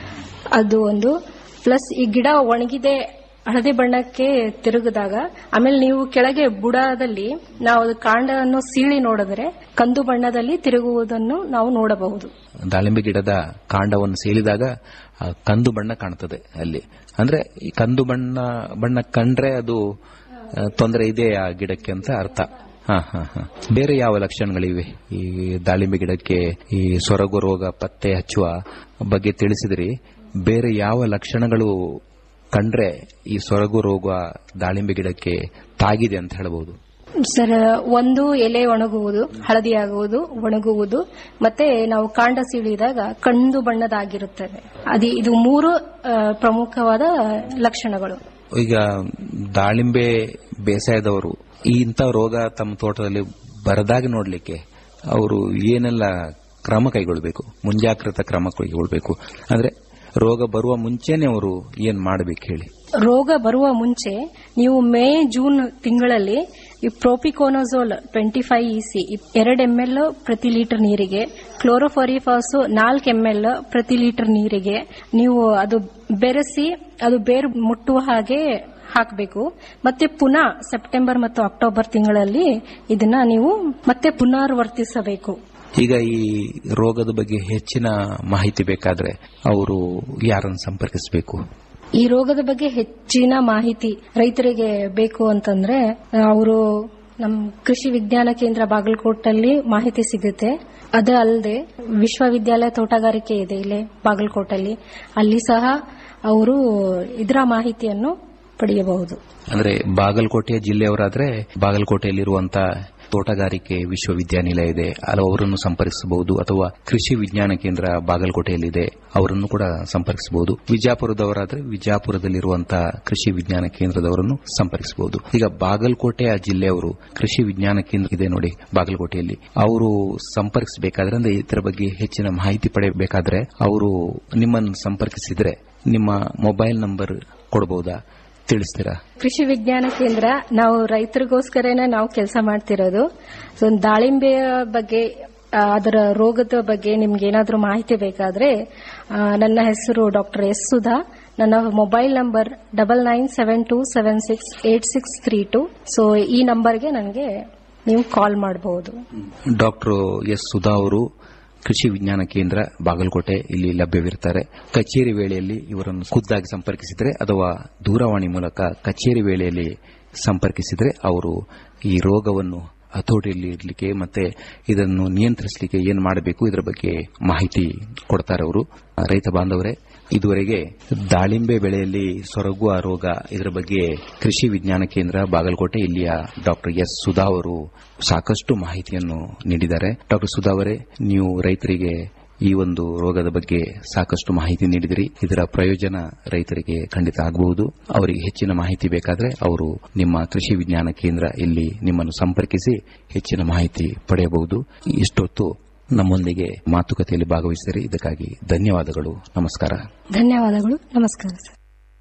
ಅದು ಒಂದು ಪ್ಲಸ್ ಈ ಗಿಡ ಒಣಗಿದೆ ಹಳದಿ ಬಣ್ಣಕ್ಕೆ ತಿರುಗಿದಾಗ ಆಮೇಲೆ ನೀವು ಕೆಳಗೆ ಬುಡದಲ್ಲಿ ನಾವು ಅದು ಕಾಂಡವನ್ನು ಸೀಳಿ ನೋಡಿದ್ರೆ ಕಂದು ಬಣ್ಣದಲ್ಲಿ ತಿರುಗುವುದನ್ನು ನಾವು ನೋಡಬಹುದು ದಾಳಿಂಬೆ ಗಿಡದ ಕಾಂಡವನ್ನು ಸೇಲಿದಾಗ ಆ, ಕಂದು ಬಣ್ಣ ಕಾಣ್ತದೆ ಅಲ್ಲಿ ಅಂದ್ರೆ ಈ ಕಂದು ಬಣ್ಣ ಬಣ್ಣ ಕಂಡ್ರೆ ಅದು ಆ, ತೊಂದರೆ ಇದೆ ಆ ಗಿಡಕ್ಕೆ ಅಂತ ಅರ್ಥ ಹಾ ಹಾ ಹಾ ಬೇರೆ ಯಾವ ಲಕ್ಷಣಗಳಿವೆ ಈ ದಾಳಿಂಬೆ ಗಿಡಕ್ಕೆ ಈ ಸೊರಗು ರೋಗ ಪತ್ತೆ ಹಚ್ಚುವ ಬಗ್ಗೆ ತಿಳಿಸಿದ್ರಿ ಬೇರೆ ಯಾವ ಲಕ್ಷಣಗಳು ಕಂಡ್ರೆ ಈ ಸೊರಗು ರೋಗ ದಾಳಿಂಬೆ ಗಿಡಕ್ಕೆ ತಾಗಿದೆ ಅಂತ ಹೇಳಬಹುದು ಸರ್ ಒಂದು ಎಲೆ ಒಣಗುವುದು ಹಳದಿಯಾಗುವುದು ಒಣಗುವುದು ಮತ್ತೆ ನಾವು ಕಾಂಡ ಸೀಳಿದಾಗ ಕಂದು ಬಣ್ಣದಾಗಿರುತ್ತದೆ ಅದು ಇದು ಮೂರು ಆ, ಪ್ರಮುಖವಾದ ಲಕ್ಷಣಗಳು ಈಗ ದಾಳಿಂಬೆ ಬೇಸಾಯದವರು ಈ ಇಂಥ ರೋಗ ತಮ್ಮ ತೋಟದಲ್ಲಿ ಬರದಾಗಿ ನೋಡ್ಲಿಕ್ಕೆ ಅವರು ಏನೆಲ್ಲ ಕ್ರಮ ಕೈಗೊಳ್ಳಬೇಕು ಮುಂಜಾಗ್ರತಾ ಕ್ರಮ ಕೈಗೊಳ್ಳಬೇಕು ಅಂದ್ರೆ ರೋಗ ಬರುವ ಮುಂಚೆನೆ ಅವರು ಏನ್ ಮಾಡಬೇಕು ಹೇಳಿ ರೋಗ ಬರುವ ಮುಂಚೆ ನೀವು ಮೇ ಜೂನ್ ತಿಂಗಳಲ್ಲಿ ಈ ಪ್ರೋಪಿಕೋನೋಸೋಲ್ ಟ್ವೆಂಟಿ ಫೈವ್ ಇಸಿ ಎರಡು ಎಂ ಎಲ್ ಪ್ರತಿ ಲೀಟರ್ ನೀರಿಗೆ ಕ್ಲೋರೋಫರಿಫಾಸ್ ನಾಲ್ಕು ಎಂ ಎಲ್ ಪ್ರತಿ ಲೀಟರ್ ನೀರಿಗೆ ನೀವು ಅದು ಬೆರೆಸಿ ಅದು ಬೇರು ಮುಟ್ಟುವ ಹಾಗೆ ಹಾಕಬೇಕು ಮತ್ತೆ ಪುನಃ ಸೆಪ್ಟೆಂಬರ್ ಮತ್ತು ಅಕ್ಟೋಬರ್ ತಿಂಗಳಲ್ಲಿ ಇದನ್ನ ನೀವು ಮತ್ತೆ ಪುನರಾವರ್ತಿಸಬೇಕು ಈಗ ಈ ರೋಗದ ಬಗ್ಗೆ ಹೆಚ್ಚಿನ ಮಾಹಿತಿ ಬೇಕಾದ್ರೆ ಅವರು ಯಾರನ್ನು ಸಂಪರ್ಕಿಸಬೇಕು ಈ ರೋಗದ ಬಗ್ಗೆ ಹೆಚ್ಚಿನ ಮಾಹಿತಿ ರೈತರಿಗೆ ಬೇಕು ಅಂತಂದ್ರೆ ಅವರು ನಮ್ಮ ಕೃಷಿ ವಿಜ್ಞಾನ ಕೇಂದ್ರ ಬಾಗಲಕೋಟಲ್ಲಿ ಮಾಹಿತಿ ಸಿಗುತ್ತೆ ಅದು ಅಲ್ಲದೆ ವಿಶ್ವವಿದ್ಯಾಲಯ ತೋಟಗಾರಿಕೆ ಇದೆ ಇಲ್ಲೇ ಬಾಗಲಕೋಟಲ್ಲಿ ಅಲ್ಲಿ ಸಹ ಅವರು ಇದರ ಮಾಹಿತಿಯನ್ನು ಪಡೆಯಬಹುದು ಅಂದ್ರೆ ಬಾಗಲಕೋಟೆಯ ಜಿಲ್ಲೆಯವರಾದ್ರೆ ಬಾಗಲಕೋಟೆಯಲ್ಲಿರುವಂತ ತೋಟಗಾರಿಕೆ ವಿಶ್ವವಿದ್ಯಾನಿಲಯ ಇದೆ ಅಲ್ಲಿ ಅವರನ್ನು ಸಂಪರ್ಕಿಸಬಹುದು ಅಥವಾ ಕೃಷಿ ವಿಜ್ಞಾನ ಕೇಂದ್ರ ಬಾಗಲಕೋಟೆಯಲ್ಲಿದೆ ಅವರನ್ನು ಕೂಡ ಸಂಪರ್ಕಿಸಬಹುದು ವಿಜಾಪುರದವರಾದ್ರೆ ವಿಜಾಪುರದಲ್ಲಿರುವಂತಹ ಕೃಷಿ ವಿಜ್ಞಾನ ಕೇಂದ್ರದವರನ್ನು ಸಂಪರ್ಕಿಸಬಹುದು ಈಗ ಬಾಗಲಕೋಟೆಯ ಜಿಲ್ಲೆಯವರು ಕೃಷಿ ವಿಜ್ಞಾನ ಕೇಂದ್ರ ಇದೆ ನೋಡಿ ಬಾಗಲಕೋಟೆಯಲ್ಲಿ ಅವರು ಸಂಪರ್ಕಿಸಬೇಕಾದ್ರೆ ಅಂದ್ರೆ ಇದರ ಬಗ್ಗೆ ಹೆಚ್ಚಿನ ಮಾಹಿತಿ ಪಡೆಯಬೇಕಾದ್ರೆ ಅವರು ನಿಮ್ಮನ್ನು ಸಂಪರ್ಕಿಸಿದ್ರೆ ನಿಮ್ಮ ಮೊಬೈಲ್ ನಂಬರ್ ಕೊಡಬಹುದಾ ತಿಳಿಸ್ತೀರಾ ಕೃಷಿ ವಿಜ್ಞಾನ ಕೇಂದ್ರ ನಾವು ರೈತರಿಗೋಸ್ಕರನೇ ನಾವು ಕೆಲಸ ಮಾಡ್ತಿರೋದು ಸೊ ದಾಳಿಂಬೆಯ ಬಗ್ಗೆ ಆ, ಅದರ ರೋಗದ ಬಗ್ಗೆ ನಿಮ್ಗೆ ಏನಾದರೂ ಮಾಹಿತಿ ಬೇಕಾದ್ರೆ ಆ, ನನ್ನ ಹೆಸರು ಡಾಕ್ಟರ್ ಎಸ್ ಸುಧಾ ನನ್ನ mobile number double nine seven two seven six eight six three two so ಈ ನಂಬರ್ಗೆ ನನಗೆ ನೀವು ಕಾಲ್ ಮಾಡಬಹುದು ಡಾಕ್ಟರ್ ಎಸ್ ಸುಧಾ ಅವರು ಕೃಷಿ ವಿಜ್ಞಾನ ಕೇಂದ್ರ ಬಾಗಲಕೋಟೆ ಇಲ್ಲಿ ಲಭ್ಯವಿರುತ್ತಾರೆ ಕಚೇರಿ ವೇಳೆಯಲ್ಲಿ ಇವರನ್ನು ಖುದ್ದಾಗಿ ಸಂಪರ್ಕಿಸಿದರೆ ಅಥವಾ ದೂರವಾಣಿ ಮೂಲಕ ಕಚೇರಿ ವೇಳೆಯಲ್ಲಿ ಸಂಪರ್ಕಿಸಿದರೆ ಅವರು ಈ ರೋಗವನ್ನು ಹತೋಟಿಯಲ್ಲಿ ಇರಲಿಕ್ಕೆ ಮತ್ತೆ ಇದನ್ನು ನಿಯಂತ್ರಿಸಲಿಕ್ಕೆ ಏನು ಮಾಡಬೇಕು ಇದರ ಬಗ್ಗೆ ಮಾಹಿತಿ ಕೊಡ್ತಾರೆ ಅವರು ರೈತ ಬಾಂಧವರೇ ಇದುವರೆಗೆ ದಾಳಿಂಬೆ ಬೆಳೆಯಲ್ಲಿ ಸೊರಗುವ ರೋಗ ಇದರ ಬಗ್ಗೆ ಕೃಷಿ ವಿಜ್ಞಾನ ಕೇಂದ್ರ ಬಾಗಲಕೋಟೆ ಇಲ್ಲಿಯ ಡಾಕ್ಟರ್ ಎಸ್ ಸುಧಾ ಅವರು ಸಾಕಷ್ಟು ಮಾಹಿತಿಯನ್ನು ನೀಡಿದ್ದಾರೆ ಡಾಕ್ಟರ್ ಸುಧಾ ಅವರೇ ನೀವು ರೈತರಿಗೆ ಈ ಒಂದು ರೋಗದ ಬಗ್ಗೆ ಸಾಕಷ್ಟು ಮಾಹಿತಿ ನೀಡಿದಿರಿ ಇದರ ಪ್ರಯೋಜನ ರೈತರಿಗೆ ಖಂಡಿತ ಆಗಬಹುದು ಅವರಿಗೆ ಹೆಚ್ಚಿನ ಮಾಹಿತಿ ಬೇಕಾದರೆ ಅವರು ನಿಮ್ಮ ಕೃಷಿ ವಿಜ್ಞಾನ ಕೇಂದ್ರ ಇಲ್ಲಿ ನಿಮ್ಮನ್ನು ಸಂಪರ್ಕಿಸಿ ಹೆಚ್ಚಿನ ಮಾಹಿತಿ ಪಡೆಯಬಹುದು ಇಷ್ಟೊತ್ತು ನಮ್ಮೊಂದಿಗೆ ಮಾತುಕತೆಯಲ್ಲಿ ಭಾಗವಹಿಸಿದರೆ ಇದಕ್ಕಾಗಿ ಧನ್ಯವಾದಗಳು ನಮಸ್ಕಾರ ಧನ್ಯವಾದಗಳು ನಮಸ್ಕಾರ ಸರ್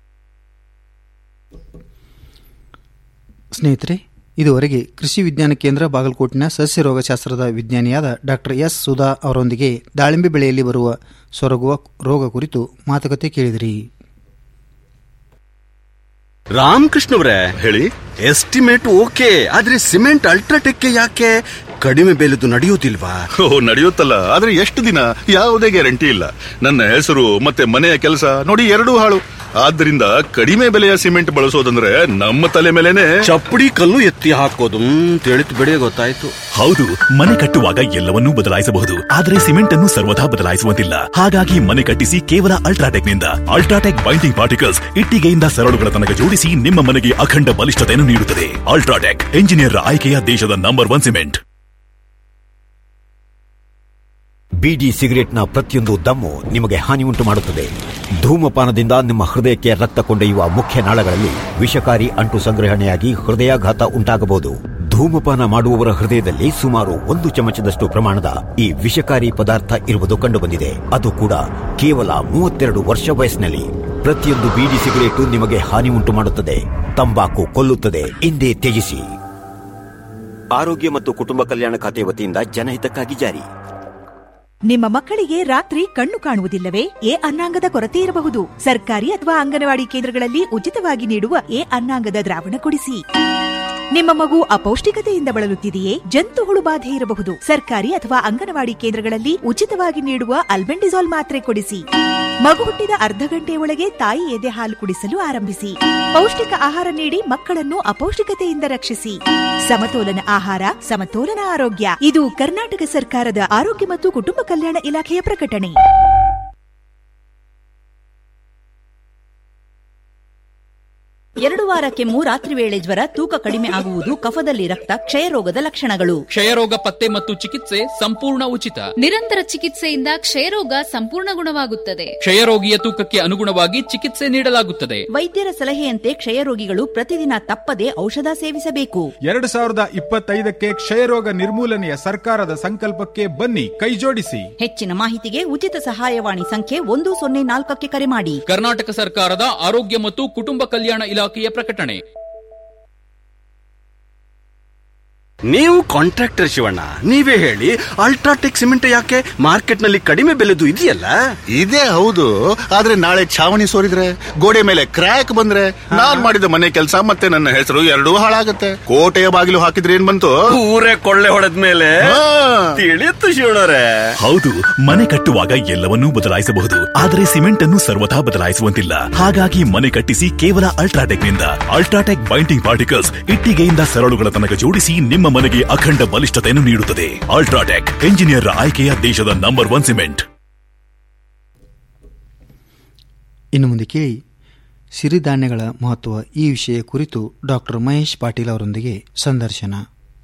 ಸ್ನೇಹಿತರೆ ಇದುವರೆಗೆ ಕೃಷಿ ವಿಜ್ಞಾನ ಕೇಂದ್ರ ಬಾಗಲಕೋಟಿನ ಸಸ್ಯ ರೋಗಶಾಸ್ತ್ರದ ವಿಜ್ಞಾನಿಯಾದ ಡಾಕ್ಟರ್ ಎಸ್ ಸುಧಾ ಅವರೊಂದಿಗೆ ದಾಳಿಂಬೆ ಬೆಳೆಯಲ್ಲಿ ಬರುವ ಸೊರಗುವ ರೋಗ ಕುರಿತು ಮಾತುಕತೆ ಕೇಳಿದಿರಿ ರಾಮಕೃಷ್ಣವ್ರೆ ಹೇಳಿ ಎಸ್ಟಿಮೇಟ್ ಓಕೆ ಆದ್ರೆ ಸಿಮೆಂಟ್ ಅಲ್ಟ್ರಾಟೆಕ್ ಯಾಕೆ ಕಡಿಮೆ ಬೆಲೆದು ನಡೆಯುವುದಿಲ್ವಾ ಓ ನಡೆಯುತ್ತಲ್ಲ ಆದ್ರೆ ಎಷ್ಟು ದಿನ ಯಾವುದೇ ಗ್ಯಾರಂಟಿ ಇಲ್ಲ ನನ್ನ ಹೆಸರು ಮತ್ತೆ ಮನೆಯ ಕೆಲಸ ನೋಡಿ ಎರಡೂ ಹಾಳು ಆದ್ರಿಂದ ಕಡಿಮೆ ಬೆಲೆಯ ಸಿಮೆಂಟ್ ಬಳಸೋದಂದ್ರೆ ನಮ್ಮ ತಲೆ ಮೇಲೆನೆ ಚಪ್ಪಡಿ ಕಲ್ಲು ಎತ್ತಿ ಹಾಕೋದು ತಿಳಿತು ಬಿಡಿ ಗೊತ್ತಾಯ್ತು ಹೌದು ಮನೆ ಕಟ್ಟುವಾಗ ಎಲ್ಲವನ್ನೂ ಬದಲಾಯಿಸಬಹುದು ಆದರೆ ಸಿಮೆಂಟ್ ಅನ್ನು ಸರ್ವದಾ ಬದಲಾಯಿಸುವಂತಿಲ್ಲ ಹಾಗಾಗಿ ಮನೆ ಕಟ್ಟಿಸಿ ಕೇವಲ ಅಲ್ಟ್ರಾಟೆಕ್ ನಿಂದ ಅಲ್ಟ್ರಾಟೆಕ್ ಬೈಂಡಿಂಗ್ ಪಾರ್ಟಿಕಲ್ಸ್ ಇಟ್ಟಿಗೆಯಿಂದ ಸರಳುಗಳ ತನಕ ಜೋಡಿಸಿ ನಿಮ್ಮ ಮನೆಗೆ ಅಖಂಡ ಬಲಿಷ್ಠತೆಯನ್ನು ನೀಡುತ್ತದೆ ಅಲ್ಟ್ರಾಟೆಕ್ ಎಂಜಿನಿಯರ್ ಆಯ್ಕೆಯ ದೇಶದ ನಂಬರ್ ಒನ್ ಸಿಮೆಂಟ್ ಬಿಡಿ ಸಿಗರೆಟ್ನ ಪ್ರತಿಯೊಂದು ದಮ್ಮು ನಿಮಗೆ ಹಾನಿ ಉಂಟು ಮಾಡುತ್ತದೆ ಧೂಮಪಾನದಿಂದ ನಿಮ್ಮ ಹೃದಯಕ್ಕೆ ರಕ್ತ ಕೊಂಡೊಯ್ಯುವ ಮುಖ್ಯ ನಾಳಗಳಲ್ಲಿ ವಿಷಕಾರಿ ಅಂಟು ಸಂಗ್ರಹಣೆಯಾಗಿ ಹೃದಯಾಘಾತ ಉಂಟಾಗಬಹುದು ಧೂಮ ಧೂಮಪಾನ ಮಾಡುವವರ ಹೃದಯದಲ್ಲಿ ಸುಮಾರು ಒಂದು ಚಮಚದಷ್ಟು ಪ್ರಮಾಣದ ಈ ವಿಷಕಾರಿ ಪದಾರ್ಥ ಇರುವುದು ಕಂಡುಬಂದಿದೆ ಅದು ಕೂಡ ಕೇವಲ ಮೂವತ್ತೆರಡು ವರ್ಷ ವಯಸ್ಸಿನಲ್ಲಿ ಪ್ರತಿಯೊಂದು ಬೀಡಿ ಸಿಗರೇಟು ನಿಮಗೆ ಹಾನಿ ಉಂಟು ಮಾಡುತ್ತದೆ ತಂಬಾಕು ಕೊಲ್ಲುತ್ತದೆ ಹಿಂದೆ ತ್ಯಜಿಸಿ ಆರೋಗ್ಯ ಮತ್ತು ಕುಟುಂಬ ಕಲ್ಯಾಣ ಖಾತೆ ವತಿಯಿಂದ ಜನಹಿತಕ್ಕಾಗಿ ಜಾರಿ ನಿಮ್ಮ ಮಕ್ಕಳಿಗೆ ರಾತ್ರಿ ಕಣ್ಣು ಕಾಣುವುದಿಲ್ಲವೇ ಎ ಅನ್ನಾಂಗದ ಕೊರತೆ ಇರಬಹುದು ಸರ್ಕಾರಿ ಅಥವಾ ಅಂಗನವಾಡಿ ಕೇಂದ್ರಗಳಲ್ಲಿ ಉಚಿತವಾಗಿ ನೀಡುವ ಎ ಅನ್ನಾಂಗದ ದ್ರಾವಣ ಕೊಡಿಸಿ ನಿಮ್ಮ ಮಗು ಅಪೌಷ್ಟಿಕತೆಯಿಂದ ಬಳಲುತ್ತಿದೆಯೇ ಜಂತು ಹುಳು ಬಾಧೆ ಇರಬಹುದು ಸರ್ಕಾರಿ ಅಥವಾ ಅಂಗನವಾಡಿ ಕೇಂದ್ರಗಳಲ್ಲಿ ಉಚಿತವಾಗಿ ನೀಡುವ ಅಲ್ಬೆಂಡಿಸಾಲ್ ಮಾತ್ರೆ ಕೊಡಿಸಿ ಮಗು ಹುಟ್ಟಿದ ಅರ್ಧ ಗಂಟೆಯೊಳಗೆ ತಾಯಿ ಎದೆ ಹಾಲು ಕುಡಿಸಲು ಆರಂಭಿಸಿ ಪೌಷ್ಟಿಕ ಆಹಾರ ನೀಡಿ ಮಕ್ಕಳನ್ನು ಅಪೌಷ್ಟಿಕತೆಯಿಂದ ರಕ್ಷಿಸಿ ಸಮತೋಲನ ಆಹಾರ ಸಮತೋಲನ ಆರೋಗ್ಯ ಇದು ಕರ್ನಾಟಕ ಸರ್ಕಾರದ ಆರೋಗ್ಯ ಮತ್ತು ಕುಟುಂಬ ಕಲ್ಯಾಣ ಇಲಾಖೆಯ ಪ್ರಕಟಣೆ ಎರಡು ವಾರ ಕೆಮ್ಮು ರಾತ್ರಿ ವೇಳೆ ಜ್ವರ ತೂಕ ಕಡಿಮೆ ಆಗುವುದು ಕಫದಲ್ಲಿ ರಕ್ತ ಕ್ಷಯರೋಗದ ಲಕ್ಷಣಗಳು ಕ್ಷಯರೋಗ ಪತ್ತೆ ಮತ್ತು ಚಿಕಿತ್ಸೆ ಸಂಪೂರ್ಣ ಉಚಿತ ನಿರಂತರ ಚಿಕಿತ್ಸೆಯಿಂದ ಕ್ಷಯರೋಗ ಸಂಪೂರ್ಣ ಗುಣವಾಗುತ್ತದೆ ಕ್ಷಯರೋಗಿಯ ತೂಕಕ್ಕೆ ಅನುಗುಣವಾಗಿ ಚಿಕಿತ್ಸೆ ನೀಡಲಾಗುತ್ತದೆ ವೈದ್ಯರ ಸಲಹೆಯಂತೆ ಕ್ಷಯರೋಗಿಗಳು ಪ್ರತಿದಿನ ತಪ್ಪದೆ ಔಷಧ ಸೇವಿಸಬೇಕು ಎರಡು ಸಾವಿರದ ಇಪ್ಪತ್ತೈದಕ್ಕೆ ಕ್ಷಯರೋಗ ನಿರ್ಮೂಲನೆಯ ಸರ್ಕಾರದ ಸಂಕಲ್ಪಕ್ಕೆ ಬನ್ನಿ ಕೈಜೋಡಿಸಿ ಹೆಚ್ಚಿನ ಮಾಹಿತಿಗೆ ಉಚಿತ ಸಹಾಯವಾಣಿ ಸಂಖ್ಯೆ ಒಂದು ಸೊನ್ನೆ ನಾಲ್ಕಕ್ಕೆ ಕರೆ ಮಾಡಿ ಕರ್ನಾಟಕ ಸರ್ಕಾರದ ಆರೋಗ್ಯ ಮತ್ತು ಕುಟುಂಬ ಕಲ್ಯಾಣ ಇಲಾಖೆಯ ಪ್ರಕಟಣೆ ನೀವು ಕಾಂಟ್ರಾಕ್ಟರ್ ಶಿವಣ್ಣ ನೀವೇ ಹೇಳಿ ಅಲ್ಟ್ರಾಟೆಕ್ ಸಿಮೆಂಟ್ ಯಾಕೆ ಮಾರ್ಕೆಟ್ ನಲ್ಲಿ ಕಡಿಮೆ ಬೆಲೆದು ಇದೆಯಲ್ಲ ಇದೇ ಹೌದು ಆದ್ರೆ ನಾಳೆ ಛಾವಣಿ ಸೋರಿದ್ರೆ ಗೋಡೆ ಮೇಲೆ ಕ್ರ್ಯಾಕ್ ಬಂದ್ರೆ ನಾನ್ ಮಾಡಿದ ಮನೆ ಕೆಲಸ ಮತ್ತೆ ನನ್ನ ಹೆಸರು ಎರಡೂ ಹಾಳಾಗತ್ತೆ ಕೋಟೆಯ ಬಾಗಿಲು ಹಾಕಿದ್ರೆ ಏನ್ ಬಂತು ಊರೇ ಕೊಳ್ಳೆ ಹೊಡೆದ ಮೇಲೆ ತಿಳಿಯುತ್ತು ಶಿವಣ್ಣರೇ ಹೌದು ಮನೆ ಕಟ್ಟುವಾಗ ಎಲ್ಲವನ್ನೂ ಬದಲಾಯಿಸಬಹುದು ಆದರೆ ಸಿಮೆಂಟ್ ಅನ್ನು ಸರ್ವಥಾ ಬದಲಾಯಿಸುವಂತಿಲ್ಲ ಹಾಗಾಗಿ ಮನೆ ಕಟ್ಟಿಸಿ ಕೇವಲ ಅಲ್ಟ್ರಾಟೆಕ್ ನಿಂದ ಅಲ್ಟ್ರಾಟೆಕ್ ಬೈಂಡಿಂಗ್ ಪಾರ್ಟಿಕಲ್ಸ್ ಇಟ್ಟಿಗೆಯಿಂದ ಸರಳುಗಳ ತನಕ ಜೋಡಿಸಿ ನಿಮ್ಮ ಮನೆಗೆ ಅಖಂಡ ಬಲಿಷ್ಠತೆಯನ್ನು ನೀಡುತ್ತದೆ ಅಲ್ಟ್ರಾಟೆಕ್ ಎಂಜಿನಿಯರ್ ಆಯ್ಕೆಯ ದೇಶದ ನಂಬರ್ ಒನ್ ಸಿಮೆಂಟ್ ಇನ್ನು ಮುಂದೆ ಕೇಳಿ ಸಿರಿಧಾನ್ಯಗಳ ಮಹತ್ವ ಈ ವಿಷಯ ಕುರಿತು ಡಾಕ್ಟರ್ ಮಹೇಶ್ ಪಾಟೀಲ್ ಅವರೊಂದಿಗೆ ಸಂದರ್ಶನ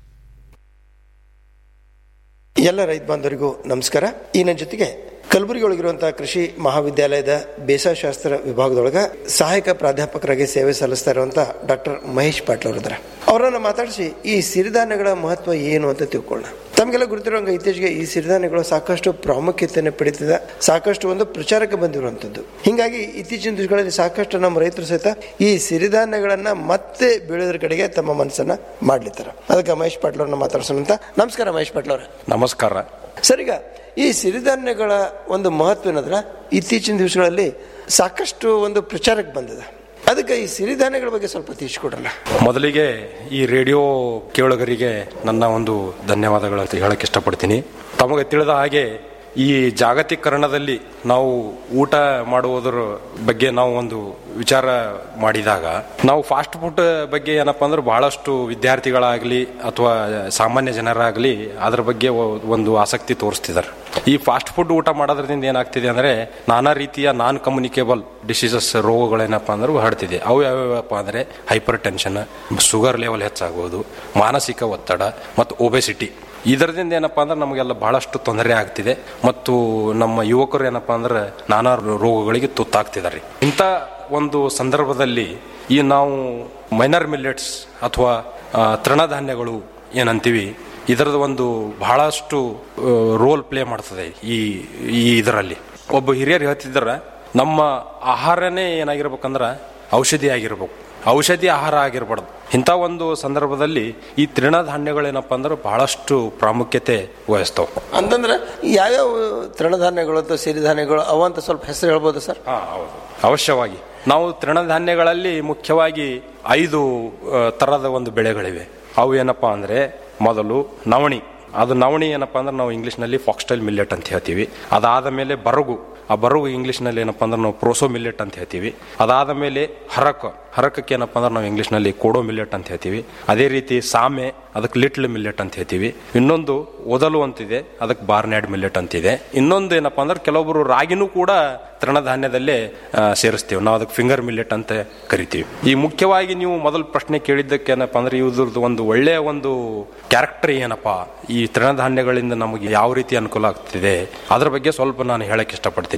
ಎಲ್ಲ ರೈತ ಬಾಂಧವರಿಗೂ ನಮಸ್ಕಾರ ಈ ನನ್ನ ಜೊತೆಗೆ ಕಲಬುರಗಿ ಒಳಗಿರುವಂತಹ ಕೃಷಿ ಮಹಾವಿದ್ಯಾಲಯದ ಬೇಸಾಯಶಾಸ್ತ್ರ ವಿಭಾಗದೊಳಗ ಸಹಾಯಕ ಪ್ರಾಧ್ಯಾಪಕರಾಗಿ ಸೇವೆ ಸಲ್ಲಿಸ್ತಾ ಇರುವಂತಹ ಡಾಕ್ಟರ್ ಮಹೇಶ್ ಪಾಟೀಲ್ ಅವರಿದ್ದಾರೆ ಅವರನ್ನ ಮಾತಾಡಿಸಿ ಈ ಸಿರಿಧಾನ್ಯಗಳ ಮಹತ್ವ ಏನು ಅಂತ ತಿಳ್ಕೊಳ್ಳೋಣ ತಮಗೆಲ್ಲ ಗುರುತಿರುವಂಗ ಇತ್ತೀಚೆಗೆ ಈ ಸಿರಿಧಾನ್ಯಗಳು ಸಾಕಷ್ಟು ಪ್ರಾಮುಖ್ಯತೆಯನ್ನು ಪಡೀತಿದೆ ಸಾಕಷ್ಟು ಒಂದು ಪ್ರಚಾರಕ್ಕೆ ಬಂದಿರುವಂಥದ್ದು ಹಿಂಗಾಗಿ ಇತ್ತೀಚಿನ ದಿವಸಗಳಲ್ಲಿ ಸಾಕಷ್ಟು ನಮ್ಮ ರೈತರು ಸಹಿತ ಈ ಸಿರಿಧಾನ್ಯಗಳನ್ನ ಮತ್ತೆ ಬೆಳೆಯೋದ್ರ ಕಡೆಗೆ ತಮ್ಮ ಮನಸ್ಸನ್ನ ಮಾಡ್ಲಿತ್ತಾರ ಅದಕ್ಕೆ ಮಹೇಶ್ ಪಾಟೀಲ್ ಅವ್ರನ್ನ ಮಾತಾಡ್ಸೋಣ ಅಂತ ನಮಸ್ಕಾರ ಮಹೇಶ್ ಪಾಟೀಲ್ ಅವ್ರೆ ನಮಸ್ಕಾರ ಸರ್ ಈಗ ಈ ಸಿರಿಧಾನ್ಯಗಳ ಒಂದು ಮಹತ್ವ ಏನಂದ್ರೆ ಇತ್ತೀಚಿನ ದಿವಸಗಳಲ್ಲಿ ಸಾಕಷ್ಟು ಒಂದು ಪ್ರಚಾರಕ್ಕೆ ಬಂದಿದೆ ಅದಕ್ಕೆ ಈ ಸಿರಿಧಾನ್ಯಗಳ ಬಗ್ಗೆ ಸ್ವಲ್ಪ ತಿಳಿಸ್ಕೊಡ್ರಲ್ಲ ಮೊದಲಿಗೆ ಈ ರೇಡಿಯೋ ಕೇಳುಗರಿಗೆ ನನ್ನ ಒಂದು ಧನ್ಯವಾದಗಳು ಅಂತ ಹೇಳಕ್ ಇಷ್ಟಪಡ್ತೀನಿ ತಮಗೆ ತಿಳಿದ ಹಾಗೆ ಈ ಜಾಗತೀಕರಣದಲ್ಲಿ ನಾವು ಊಟ ಮಾಡುವುದರ ಬಗ್ಗೆ ನಾವು ಒಂದು ವಿಚಾರ ಮಾಡಿದಾಗ ನಾವು ಫಾಸ್ಟ್ ಫುಡ್ ಬಗ್ಗೆ ಏನಪ್ಪಾ ಅಂದ್ರೆ ಬಹಳಷ್ಟು ವಿದ್ಯಾರ್ಥಿಗಳಾಗಲಿ ಅಥವಾ ಸಾಮಾನ್ಯ ಜನರಾಗಲಿ ಅದ್ರ ಬಗ್ಗೆ ಒ- ಒಂದು ಆಸಕ್ತಿ ತೋರಿಸ್ತಿದ್ದಾರೆ ಈ ಫಾಸ್ಟ್ ಫುಡ್ ಊಟ ಮಾಡೋದ್ರಿಂದ ಏನಾಗ್ತಿದೆ ಅಂದ್ರೆ ನಾನಾ ರೀತಿಯ ನಾನ್ ಕಮ್ಯುನಿಕೇಬಲ್ ಡಿಸೀಸಸ್ ರೋಗಗಳೇನಪ್ಪ ಅಂದ್ರೆ ಹರಡ್ತಿದೆ ಅವು ಯಾವ್ಯಾವಪ್ಪ ಅಂದ್ರೆ ಹೈಪರ್ ಟೆನ್ಷನ್ ಶುಗರ್ ಲೆವೆಲ್ ಹೆಚ್ಚಾಗುವುದು ಮಾನಸಿಕ ಒತ್ತಡ ಮತ್ತು ಒಬೆಸಿಟಿ ಇದರದಿಂದ ಏನಪ್ಪಾ ಅಂದ್ರೆ ನಮಗೆಲ್ಲ ಬಹಳಷ್ಟು ತೊಂದರೆ ಆಗ್ತಿದೆ ಮತ್ತು ನಮ್ಮ ಯುವಕರು ಏನಪ್ಪಾ ಅಂದ್ರೆ ನಾನಾ ರೋಗಗಳಿಗೆ ತುತ್ತಾಗ್ತಿದ್ದಾರೆ ಇಂಥ ಒಂದು ಸಂದರ್ಭದಲ್ಲಿ ಈ ನಾವು ಮೈನರ್ ಮಿಲ್ಲೆಟ್ಸ್ ಅಥವಾ ಆ, ತೃಣಧಾನ್ಯಗಳು ಏನಂತೀವಿ ಇದರದ ಒಂದು ಬಹಳಷ್ಟು ರೋಲ್ ಪ್ಲೇ ಮಾಡ್ತದೆ ಈ ಈ ಇದರಲ್ಲಿ ಒಬ್ಬ ಹಿರಿಯರು ಹೇಳ್ತಿದ್ದಾರೆ ನಮ್ಮ ಆಹಾರನೇ ಏನಾಗಿರ್ಬೇಕಂದ್ರ ಔಷಧಿ ಆಗಿರ್ಬೇಕು ಔಷಧಿ ಆಹಾರ ಆಗಿರ್ಬಾರ್ದು ಇಂಥ ಒಂದು ಸಂದರ್ಭದಲ್ಲಿ ಈ ತೃಣಧಾನ್ಯಗಳೇನಪ್ಪ ಅಂದ್ರೆ ಬಹಳಷ್ಟು ಪ್ರಾಮುಖ್ಯತೆ ವಹಿಸ್ತಾವೆ ಅಂತಂದ್ರೆ ಯಾವ್ಯಾವ ತೃಣಧಾನ್ಯಗಳು ಅಥವಾ ಸಿರಿಧಾನ್ಯಗಳು ಅವಂತ ಸ್ವಲ್ಪ ಹೆಸರು ಹೇಳ್ಬೋದು ಸರ್ ಅವಶ್ಯವಾಗಿ ನಾವು ತೃಣಧಾನ್ಯಗಳಲ್ಲಿ ಮುಖ್ಯವಾಗಿ ಐದು ಆ, ತರದ ಒಂದು ಬೆಳೆಗಳಿವೆ ಅವು ಏನಪ್ಪಾ ಅಂದ್ರೆ ಮೊದಲು ನವಣಿ ಅದು ನವಣಿ ಏನಪ್ಪಾ ಅಂದ್ರೆ ನಾವು ಇಂಗ್ಲಿಷ್ನಲ್ಲಿ ಫಾಕ್ಸ್ಟೈಲ್ ಮಿಲ್ಲೆಟ್ ಅಂತ ಹೇಳ್ತೀವಿ ಅದಾದ ಮೇಲೆ ಬರಗು ಆ ಬರಗು ಇಂಗ್ಲಿಷ್ನಲ್ಲಿ ಏನಪ್ಪಾ ಅಂದ್ರೆ ನಾವು ಪ್ರೋಸೋ ಮಿಲ್ಲೆಟ್ ಅಂತ ಹೇಳ್ತೀವಿ ಅದಾದ ಮೇಲೆ ಹರಕ ಹರಕಕ್ಕೆ ಏನಪ್ಪಾ ಅಂದ್ರೆ ನಾವು ಇಂಗ್ಲಿಷ್ನಲ್ಲಿ ಕೋಡೋ ಮಿಲ್ಲೆಟ್ ಅಂತ ಹೇಳ್ತೀವಿ ಅದೇ ರೀತಿ ಸಾಮೆ ಅದಕ್ಕೆ ಲಿಟ್ಲ್ ಮಿಲ್ಲೆಟ್ ಅಂತ ಹೇಳ್ತೀವಿ ಇನ್ನೊಂದು ಒದಲು ಅಂತಿದೆ ಅದಕ್ಕೆ ಬಾರ್ನ್ಯಾಡ್ ಮಿಲ್ಲೆಟ್ ಅಂತಿದೆ ಇನ್ನೊಂದು ಏನಪ್ಪಾ ಅಂದ್ರೆ ಕೆಲವೊಬ್ಬರು ರಾಗಿನೂ ಕೂಡ ತೃಣಧಾನ್ಯದಲ್ಲೇ ಆ, ಸೇರಿಸ್ತೀವಿ ನಾವು ಅದಕ್ಕೆ ಫಿಂಗರ್ ಮಿಲ್ಲೆಟ್ ಅಂತ ಕರಿತೀವಿ ಈ ಮುಖ್ಯವಾಗಿ ನೀವು ಮೊದಲ ಪ್ರಶ್ನೆ ಕೇಳಿದ್ದಕ್ಕೆ ಏನಪ್ಪಾ ಅಂದ್ರೆ ಇದ್ರದ್ದು ಒಂದು ಒಳ್ಳೆಯ ಒಂದು ಕ್ಯಾರೆಕ್ಟರ್ ಏನಪ್ಪಾ ಈ ತೃಣಧಾನ್ಯಗಳಿಂದ ನಮಗೆ ಯಾವ ರೀತಿ ಅನುಕೂಲ ಆಗ್ತಿದೆ ಅದ್ರ ಬಗ್ಗೆ ಸ್ವಲ್ಪ ನಾನು ಹೇಳಕ್ ಇಷ್ಟಪಡ್ತೀನಿ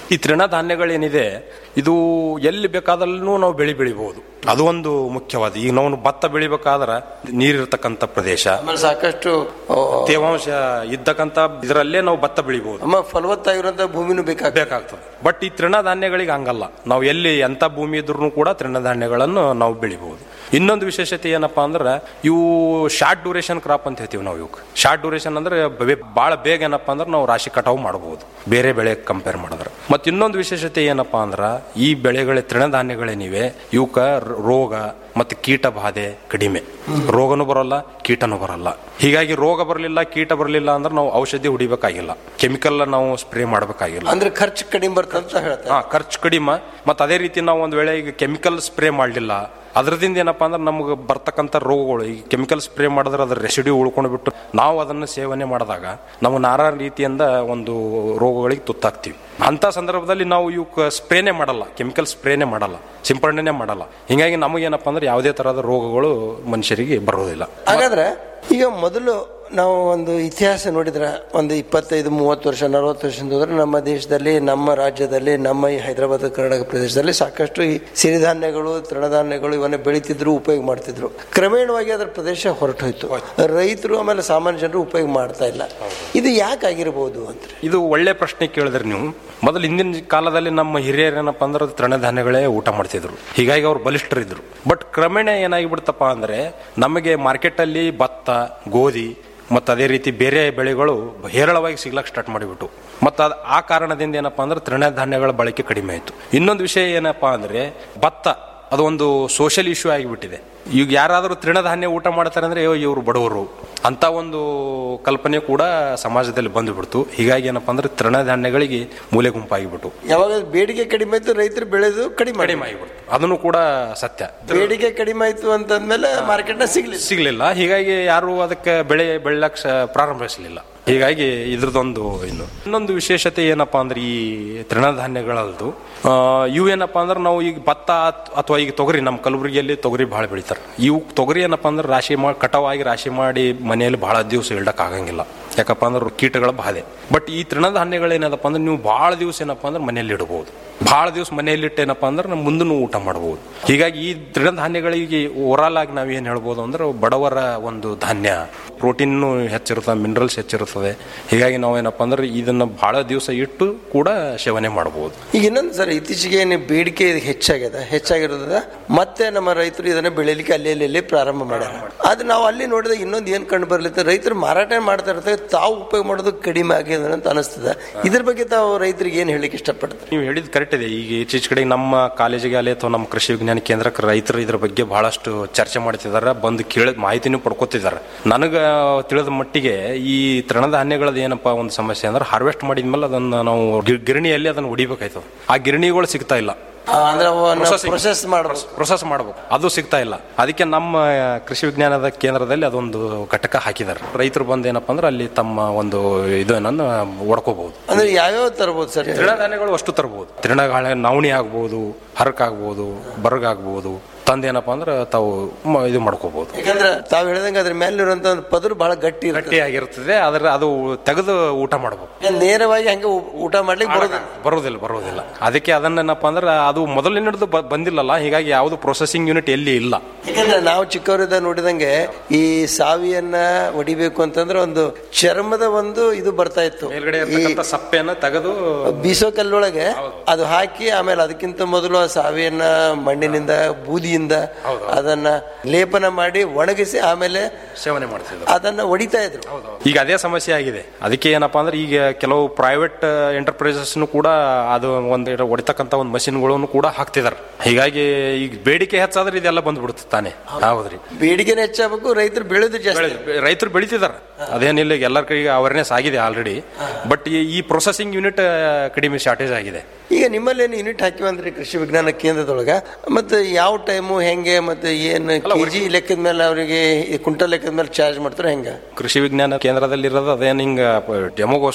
ಈ ತೃಣಧಾನ್ಯಗಳೇನಿದೆ ಇದು ಎಲ್ಲಿ ಬೇಕಾದಲ್ಲೂ ನಾವು ಬೆಳಿ ಬೆಳಿಬಹುದು ಅದು ಒಂದು ಮುಖ್ಯವಾದ ಈಗ ನಾವು ಭತ್ತ ಬೆಳಿಬೇಕಾದ್ರೆ ನೀರಿರ್ತಕ್ಕಂಥ ಪ್ರದೇಶ ಆಮೇಲೆ ಸಾಕಷ್ಟು ಆ, ತೇವಾಂಶ ಇದ್ದಕ್ಕಂತ ಇದರಲ್ಲೇ ನಾವು ಭತ್ತ ಬೆಳಿಬಹುದು ಅಮ್ಮ ಫಲವತ್ತಾಗಿರುವಂತ ಭೂಮಿನೂ ಬೇಕಾಗ್ತದೆ ಬೇಕಾಗ್ತದೆ ಬಟ್ ಈ ತೃಣಧಾನ್ಯಗಳಿಗೆ ಹಂಗಲ್ಲ ನಾವು ಎಲ್ಲಿ ಎಂತ ಭೂಮಿ ಇದ್ರೂ ಕೂಡ ತೃಣಧಾನ್ಯಗಳನ್ನು ನಾವು ಬೆಳಿಬಹುದು ಇನ್ನೊಂದು ವಿಶೇಷತೆ ಏನಪ್ಪಾ ಅಂದ್ರೆ ಇವು ಶಾರ್ಟ್ ಡ್ಯೂರೇಷನ್ ಕ್ರಾಪ್ ಅಂತ ಹೇಳ್ತೀವಿ ನಾವು ಇವಕ್ಕೆ ಶಾರ್ಟ್ ಡ್ಯೂರೇಷನ್ ಅಂದ್ರೆ ಬೆ- ಬಹಳ ಬೇಗ ಏನಪ್ಪಾ ಅಂದ್ರೆ ನಾವು ರಾಶಿ ಕಟಾವು ಮಾಡಬಹುದು ಬೇರೆ ಬೆಳೆ ಕಂಪೇರ್ ಮಾಡಿದ್ರೆ ಮತ್ತೆ ಇನ್ನೊಂದು ವಿಶೇಷತೆ ಏನಪ್ಪಾ ಅಂದ್ರ ಈ ಬೆಳೆಗಳ ತೃಣಧಾನ್ಯಗಳೇನಿವೆ ಇವಕ್ಕ ರ- ರೋಗ ಮತ್ತೆ ಕೀಟ ಬಾಧೆ ಕಡಿಮೆ ರೋಗನೂ ಬರಲ್ಲ ಕೀಟನೂ ಬರಲ್ಲ ಹೀಗಾಗಿ ರೋಗ ಬರಲಿಲ್ಲ ಕೀಟ ಬರಲಿಲ್ಲ ಅಂದ್ರೆ ನಾವು ಔಷಧಿ ಹೊಡಿಬೇಕಾಗಿಲ್ಲ ಕೆಮಿಕಲ್ ನಾವು ಸ್ಪ್ರೇ ಮಾಡಬೇಕಾಗಿಲ್ಲ ಅಂದ್ರೆ ಖರ್ಚು ಕಡಿಮೆ ಬರ್ತಂತ ಹೇಳ್ತಾರೆ ಹಾ ಖರ್ಚು ಕಡಿಮೆ ಮತ್ತೆ ಅದೇ ರೀತಿ ನಾವು ಒಂದ್ ವೇಳೆ ಈಗ ಕೆಮಿಕಲ್ ಸ್ಪ್ರೇ ಮಾಡಲಿಲ್ಲ ಅದರದಿಂದ ಏನಪ್ಪಾ ಅಂದ್ರೆ ನಮ್ಗೆ ಬರ್ತಕ್ಕಂಥ ರೋಗಗಳು ಈಗ ಕೆಮಿಕಲ್ ಸ್ಪ್ರೇ ಮಾಡಿದ್ರೆ ಅದ್ರ ರೆಸಿಡ್ಯೂ ಉಳ್ಕೊಂಡು ಬಿಟ್ಟು ನಾವು ಅದನ್ನು ಸೇವನೆ ಮಾಡಿದಾಗ ನಾವು ನಾನಾ ರೀತಿಯಿಂದ ಒಂದು ರೋಗಗಳಿಗೆ ತುತ್ತಾಗ್ತೀವಿ ಅಂತ ಸಂದರ್ಭದಲ್ಲಿ ನಾವು ಇವಕ್ಕೆ ಸ್ಪ್ರೇನೇ ಮಾಡಲ್ಲ ಕೆಮಿಕಲ್ ಸ್ಪ್ರೇನೇ ಮಾಡಲ್ಲ ಸಿಂಪಡಣೆನೇ ಮಾಡಲ್ಲ ಹಿಂಗಾಗಿ ನಮಗೇನಪ್ಪ ಅಂದ್ರೆ ಯಾವುದೇ ತರಹದ ರೋಗಗಳು ಮನುಷ್ಯರಿಗೆ ಬರೋದಿಲ್ಲ ಹಾಗಾದ್ರೆ ಈಗ ಮೊದಲು ನಾವು ಒಂದು ಇತಿಹಾಸ ನೋಡಿದ್ರೆ ಒಂದು ಇಪ್ಪತ್ತೈದು ಮೂವತ್ತು ವರ್ಷ ನಲವತ್ತು ವರ್ಷದಿಂದ ಹೋದ್ರೆ ನಮ್ಮ ದೇಶದಲ್ಲಿ ನಮ್ಮ ರಾಜ್ಯದಲ್ಲಿ ನಮ್ಮ ಈ ಹೈದರಾಬಾದ್ ಕರ್ನಾಟಕ ಪ್ರದೇಶದಲ್ಲಿ ಸಾಕಷ್ಟು ಈ ಸಿರಿಧಾನ್ಯಗಳು ತೃಣಧಾನ್ಯಗಳು ಇವನ್ನ ಬೆಳೀತಿದ್ರು ಉಪಯೋಗ ಮಾಡ್ತಿದ್ರು ಕ್ರಮೇಣವಾಗಿ ಅದರ ಪ್ರದೇಶ ಹೊರಟು ಹೋಯ್ತು ರೈತರು ಆಮೇಲೆ ಸಾಮಾನ್ಯ ಜನರು ಉಪಯೋಗ ಮಾಡ್ತಾ ಇಲ್ಲ ಇದು ಯಾಕೆ ಆಗಿರಬಹುದು ಅಂತ ಇದು ಒಳ್ಳೆ ಪ್ರಶ್ನೆ ಕೇಳಿದ್ರಿ ನೀವು ಮೊದಲು ಹಿಂದಿನ ಕಾಲದಲ್ಲಿ ನಮ್ಮ ಹಿರಿಯರು ಏನಪ್ಪಾ ಅಂದ್ರೆ ತೃಣಧಾನ್ಯಗಳೇ ಊಟ ಮಾಡ್ತಿದ್ರು ಹೀಗಾಗಿ ಅವ್ರು ಬಲಿಷ್ಠರಿದ್ರು ಬಟ್ ಕ್ರಮೇಣ ಏನಾಗಿಬಿಡ್ತಪ್ಪ ಅಂದ್ರೆ ನಮಗೆ ಮಾರ್ಕೆಟ್ ಅಲ್ಲಿ ಭತ್ತ ಗೋಧಿ ಮತ್ತು ಅದೇ ರೀತಿ ಬೇರೆ ಬೆಳೆಗಳು ಹೇರಳವಾಗಿ ಸಿಗ್ಲಕ್ಕೆ ಸ್ಟಾರ್ಟ್ ಮಾಡಿಬಿಟ್ಟು ಮತ್ತು ಅದು ಆ ಕಾರಣದಿಂದ ಏನಪ್ಪಾ ಅಂದ್ರೆ ತೃಣಧಾನ್ಯಗಳ ಬಳಕೆ ಕಡಿಮೆ ಆಯಿತು ಇನ್ನೊಂದು ವಿಷಯ ಏನಪ್ಪಾ ಅಂದ್ರೆ ಭತ್ತ ಅದು ಒಂದು ಸೋಷಿಯಲ್ ಇಶ್ಯೂ ಆಗಿಬಿಟ್ಟಿದೆ ಈಗ ಯಾರಾದರೂ ತೃಣಧಾನ್ಯ ಊಟ ಮಾಡ್ತಾರೆ ಅಂದ್ರೆ ಅಯ್ಯೋ ಇವರು ಬಡವರು ಅಂತ ಒಂದು ಕಲ್ಪನೆ ಕೂಡ ಸಮಾಜದಲ್ಲಿ ಬಂದುಬಿಡ್ತು ಹೀಗಾಗಿ ಏನಪ್ಪಾ ಅಂದ್ರೆ ತೃಣಧಾನ್ಯಗಳಿಗೆ ಮೂಲೆ ಗುಂಪಾಗಿಬಿಟ್ಟು ಯಾವಾಗ ಬೇಡಿಕೆ ಕಡಿಮೆ ಆಯ್ತು ರೈತರು ಬೆಳೆದು ಕಡಿಮೆ ಕಡಿಮೆ ಆಗಿಬಿಡ್ತು ಅದನ್ನು ಕೂಡ ಸತ್ಯ ಬೇಡಿಕೆ ಕಡಿಮೆ ಆಯ್ತು ಅಂತಂದ್ಮೇಲೆ ಮಾರ್ಕೆಟ್ನ ಸಿಗ್ಲಿ ಸಿಗ್ಲಿಲ್ಲ ಹೀಗಾಗಿ ಯಾರು ಅದಕ್ಕೆ ಬೆಳೆ ಬೆಳ್ಳಕ್ ಸ- ಪ್ರಾರಂಭಿಸಲಿಲ್ಲ ಹೀಗಾಗಿ ಇದ್ರದೊಂದು ಇನ್ನು ಇನ್ನೊಂದು ವಿಶೇಷತೆ ಏನಪ್ಪಾ ಅಂದ್ರೆ ಈ ತೃಣಧಾನ್ಯಗಳದ್ದು ಆ, ಇವು ಏನಪ್ಪಾ ಅಂದ್ರೆ ನಾವು ಈಗ ಭತ್ತ ಅತ್- ಅಥವಾ ಈಗ ತೊಗರಿ ನಮ್ಮ ಕಲಬುರಗಿಯಲ್ಲಿ ತೊಗರಿ ಭಾಳ ಬೆಳಿತಾರೆ ಇವು ತೊಗರಿ ಏನಪ್ಪಾ ಅಂದ್ರೆ ರಾಶಿ ಮಾಡಿ ಕಟಾವಾಗಿ ರಾಶಿ ಮಾಡಿ ಮನೆಯಲ್ಲಿ ಬಹಳ ದಿವಸ ಇಡಕ್ ಆಗಂಗಿಲ್ಲ ಯಾಕಪ್ಪ ಅಂದ್ರೆ ಕೀಟಗಳ ಬಾಧೆ ಬಟ್ ಈ ತೃಣಧಾನ್ಯಗಳೇನದಪ್ಪ ಅಂದ್ರೆ ನೀವು ಭಾಳ ದಿವಸ ಏನಪ್ಪಾ ಅಂದ್ರೆ ಮನೆಯಲ್ಲಿ ಇಡಬಹುದು ಭಾಳ ದಿವಸ ಮನೆಯಲ್ಲಿ ಇಟ್ಟೇನಪ್ಪ ಅಂದ್ರೆ ನಮ್ಮ ಮುಂದೂ ಊಟ ಮಾಡಬಹುದು ಹೀಗಾಗಿ ಈ ತೃಣಧಾನ್ಯಗಳಿಗೆ ಓವರಾಲ್ ಆಗಿ ನಾವು ಏನು ಹೇಳ್ಬೋದು ಅಂದ್ರೆ ಬಡವರ ಒಂದು ಧಾನ್ಯ ಪ್ರೋಟೀನ್ ಹೆಚ್ಚಿರ್ತದೆ ಮಿನರಲ್ಸ್ ಹೆಚ್ಚಿರುತ್ತದೆ ಹೀಗಾಗಿ ನಾವೇನಪ್ಪ ಅಂದ್ರೆ ಇದನ್ನ ಬಹಳ ದಿವಸ ಇಟ್ಟು ಕೂಡ ಸೇವನೆ ಮಾಡಬಹುದು ಈಗ ಇನ್ನೊಂದು ಸರ್ ಇತ್ತೀಚೆಗೆ ಏನು ಬೇಡಿಕೆ ಇದು ಹೆಚ್ಚಾಗ್ಯದ ಹೆಚ್ಚಾಗಿರೋದ ಮತ್ತೆ ನಮ್ಮ ರೈತರು ಇದನ್ನ ಬೆಳಿಲಿಕ್ಕೆ ಅಲ್ಲಿ ಅಲ್ಲಿ ಅಲ್ಲಿ ಪ್ರಾರಂಭ ಮಾಡ್ಯಾರ ಅದು ನಾವು ಅಲ್ಲಿ ನೋಡಿದಾಗ ಇನ್ನೊಂದು ಏನ್ ಕಂಡು ಬರ್ಲಿತ್ತೆ ರೈತರು ಮಾರಾಟ ಮಾಡ್ತಾ ಇರ್ತಾರೆ ತಾವು ಉಪಯೋಗ ಮಾಡೋದು ಕಡಿಮೆ ಆಗಿದೆ ಅಂತ ಅನಿಸ್ತದೆ ಇದ್ರ ಬಗ್ಗೆ ತಾವು ರೈತರಿಗೆ ಏನ್ ಹೇಳಿಕ್ಕೆ ಇಷ್ಟಪಡ್ತಾರೆ ನೀವು ಹೇಳಿದ್ ಕರೆಕ್ಟ್ ಇದೆ ಈಗ ಈಚೀಚೆ ಕಡೆ ನಮ್ಮ ಕಾಲೇಜಿಗೆ ಅಲ್ಲಿ ಅಥವಾ ನಮ್ಮ ಕೃಷಿ ವಿಜ್ಞಾನ ಕೇಂದ್ರಕ್ಕೆ ರೈತರು ಇದ್ರ ಬಗ್ಗೆ ಬಹಳಷ್ಟು ಚರ್ಚೆ ಮಾಡ್ತಿದ್ದಾರೆ ಬಂದು ಕೇಳಿದ ಮಾಹಿತಿನೂ ಪಡ್ಕೋತಿದ್ದಾರೆ ನನಗ ತಿಳಿದ ಮಟ್ಟಿಗೆ ಈ ತೃಣಧಾನ್ಯಗಳದ್ದು ಏನಪ್ಪ ಒಂದು ಸಮಸ್ಯೆ ಅಂದ್ರೆ ಹಾರ್ವೆಸ್ಟ್ ಮಾಡಿದ್ಮೇಲೆ ಅದನ್ನ ನಾವು ಗಿ- ಗಿರಣಿಯಲ್ಲಿ ಅದನ್ನ ಹೊಡಿಬೇಕಾಯ್ತದ ಆ ಗಿರಣಿಗಳು ಸಿಗ್ತಾ ಇಲ್ಲ ಅಂದ್ರೆ ಪ್ರೊಸೆಸ್ ಮಾಡಬೇಕು ಪ್ರೊಸೆಸ್ ಮಾಡಬೇಕು ಅದು ಸಿಗ್ತಾ ಇಲ್ಲ ಅದಕ್ಕೆ ನಮ್ಮ ಕೃಷಿ ವಿಜ್ಞಾನದ ಕೇಂದ್ರದಲ್ಲಿ ಅದೊಂದು ಘಟಕ ಹಾಕಿದ್ದಾರೆ ರೈತರು ಬಂದು ಏನಪ್ಪಾ ಅಂದ್ರೆ ಅಲ್ಲಿ ತಮ್ಮ ಒಂದು ಇದನ್ನ ಒಡ್ಕೋಬಹುದು ಅಂದ್ರೆ ಯಾವ್ಯಾವ ತರಬಹುದು ಸರ್ ತೃಣಧಾನ್ಯಗಳು ಅಷ್ಟು ತರಬಹುದು ತೃಣಗಾಳ ನವಣಿ ಆಗ್ಬಹುದು ಹರಕ್ ಆಗ್ಬಹುದು ಬರ್ಗ್ ಆಗ್ಬಹುದು ತಂದೇನಪ್ಪ ಅಂದ್ರೆ ತಾವು ಮ- ಇದು ಮಾಡ್ಕೋಬಹುದು ಯಾಕಂದ್ರೆ ತಾವು ಹೇಳ್ದಂಗೆ ಅದ್ರ ಮೇಲಿರುವಂತ ಒಂದು ಪದರು ಬಹಳ ಗಟ್ಟಿ ಇರ್ತದೆ ಗಟ್ಟಿಯಾಗಿರ್ತದೆ ಅದ್ರ ಅದು ತೆಗೆದು ಊಟ ಮಾಡಬೇಕು ಈಗ ನೇರವಾಗಿ ಹಂಗೆ ಊ- ಊಟ ಮಾಡ್ಲಿಕ್ಕೆ ಬರೋದು ಬರೋದಿಲ್ಲ ಬರೋದಿಲ್ಲ ಅದಕ್ಕೆ ಅದನ್ನೇನಪ್ಪ ಅಂದ್ರೆ ಅದು ಮೊದಲಿನ ಹಿಡಿದು ಬ- ಬಂದಿಲ್ಲಲ್ಲ ಹೀಗಾಗಿ ಯಾವುದು ಪ್ರೊಸೆಸಿಂಗ್ ಯೂನಿಟ್ ಎಲ್ಲಿ ಇಲ್ಲ ಯಾಕಂದ್ರೆ ನಾವು ಚಿಕ್ಕವರಿದ್ದ ನೋಡಿದಂಗೆ ಈ ಸಾವಿಯನ್ನ ಹೊಡಿಬೇಕು ಅಂತಂದ್ರೆ ಒಂದು ಚರ್ಮದ ಒಂದು ಇದು ಬರ್ತಾ ಇತ್ತು ಮೇಲ್ಗಡೆ ಇರ್ತಕ್ಕಂಥ ಸಪ್ಪೆಯನ್ನ ತೆಗೆದು ಬೀಸೋ ಕಲ್ಲೊಳಗೆ ಅದು ಹಾಕಿ ಆಮೇಲೆ ಅದಕ್ಕಿಂತ ಮೊದಲು ಆ ಸಾವಿಯನ್ನ ಮಣ್ಣಿನಿಂದ ಬೂದಿಯಿಂದ ಅದನ್ನ ಲೇಪನ ಮಾಡಿ ಒಣಗಿಸಿ ಆಮೇಲೆ ಸೇವನೆ ಮಾಡ್ತಿದ್ರು ಅದನ್ನ ಹೊಡಿತಾ ಇದ್ರು ಈಗ ಅದೇ ಸಮಸ್ಯೆ ಆಗಿದೆ ಅದಕ್ಕೆ ಏನಪ್ಪಾ ಅಂದ್ರೆ ಈಗ ಕೆಲವು ಪ್ರೈವೇಟ್ ಎಂಟರ್ಪ್ರೈಸಸ್ ಕೂಡ ಅದು ಒಂದು ಹೊಡಿತಕ್ಕಂತ ಒಂದು ಮಷಿನ್ಗಳನ್ನು ಕೂಡ ಹಾಕ್ತಿದಾರೆ ಹೀಗಾಗಿ ಈಗ ಬೇಡಿಕೆ ಹೆಚ್ಚಾದ್ರೆ ಇದೆಲ್ಲ ಬಂದ್ಬಿಡುತ್ತೆ ತಾನೆ ಹೌದ್ರಿ ಬೇಡಿಕೆನೇ ಹೆಚ್ಚಾಗಬೇಕು ರೈತರು ಬೆಳೆದು ಜಾಸ್ತಿ ರೈತರು ಬೆಳಿತಿದಾರೆ ಅದೇನಿಲ್ಲ ಈಗ ಎಲ್ಲರ ಕೈಗೆ ಅವೇರ್ನೆಸ್ ಆಗಿದೆ ಆಲ್ರೆಡಿ ಬಟ್ ಈ ಪ್ರೊಸೆಸಿಂಗ್ ಯೂನಿಟ್ ಕಡಿಮೆ ಶಾರ್ಟೇಜ್ ಆಗಿದೆ ಈಗ ನಿಮ್ಮಲ್ಲಿ ಏನು ಯೂನಿಟ್ ಹಾಕಿವಂದ್ರಿ ಕೃಷಿ ವಿಜ್ಞಾನ ಕೇಂದ್ರದೊಳಗ ಮತ್ತೆ ಯಾವ ಟೈಮು ಹೆಂಗೆ ಮತ್ತೆ ಏನು ಕೆಜಿ ಲೆಕ್ಕದ ಮೇಲೆ ಅವರಿಗೆ ಕುಂಟಲ್ ಲೆಕ್ಕದ ಮೇಲೆ ಚಾರ್ಜ್ ಮಾಡ್ತಾರೆ ಹೆಂಗ ಕೃಷಿ ವಿಜ್ಞಾನ ಕೇಂದ್ರದಲ್ಲಿ ಇರೋದು ಅದೇನು ಹಿಂಗ ಡೆಮೋಗೋಸ್ಕರ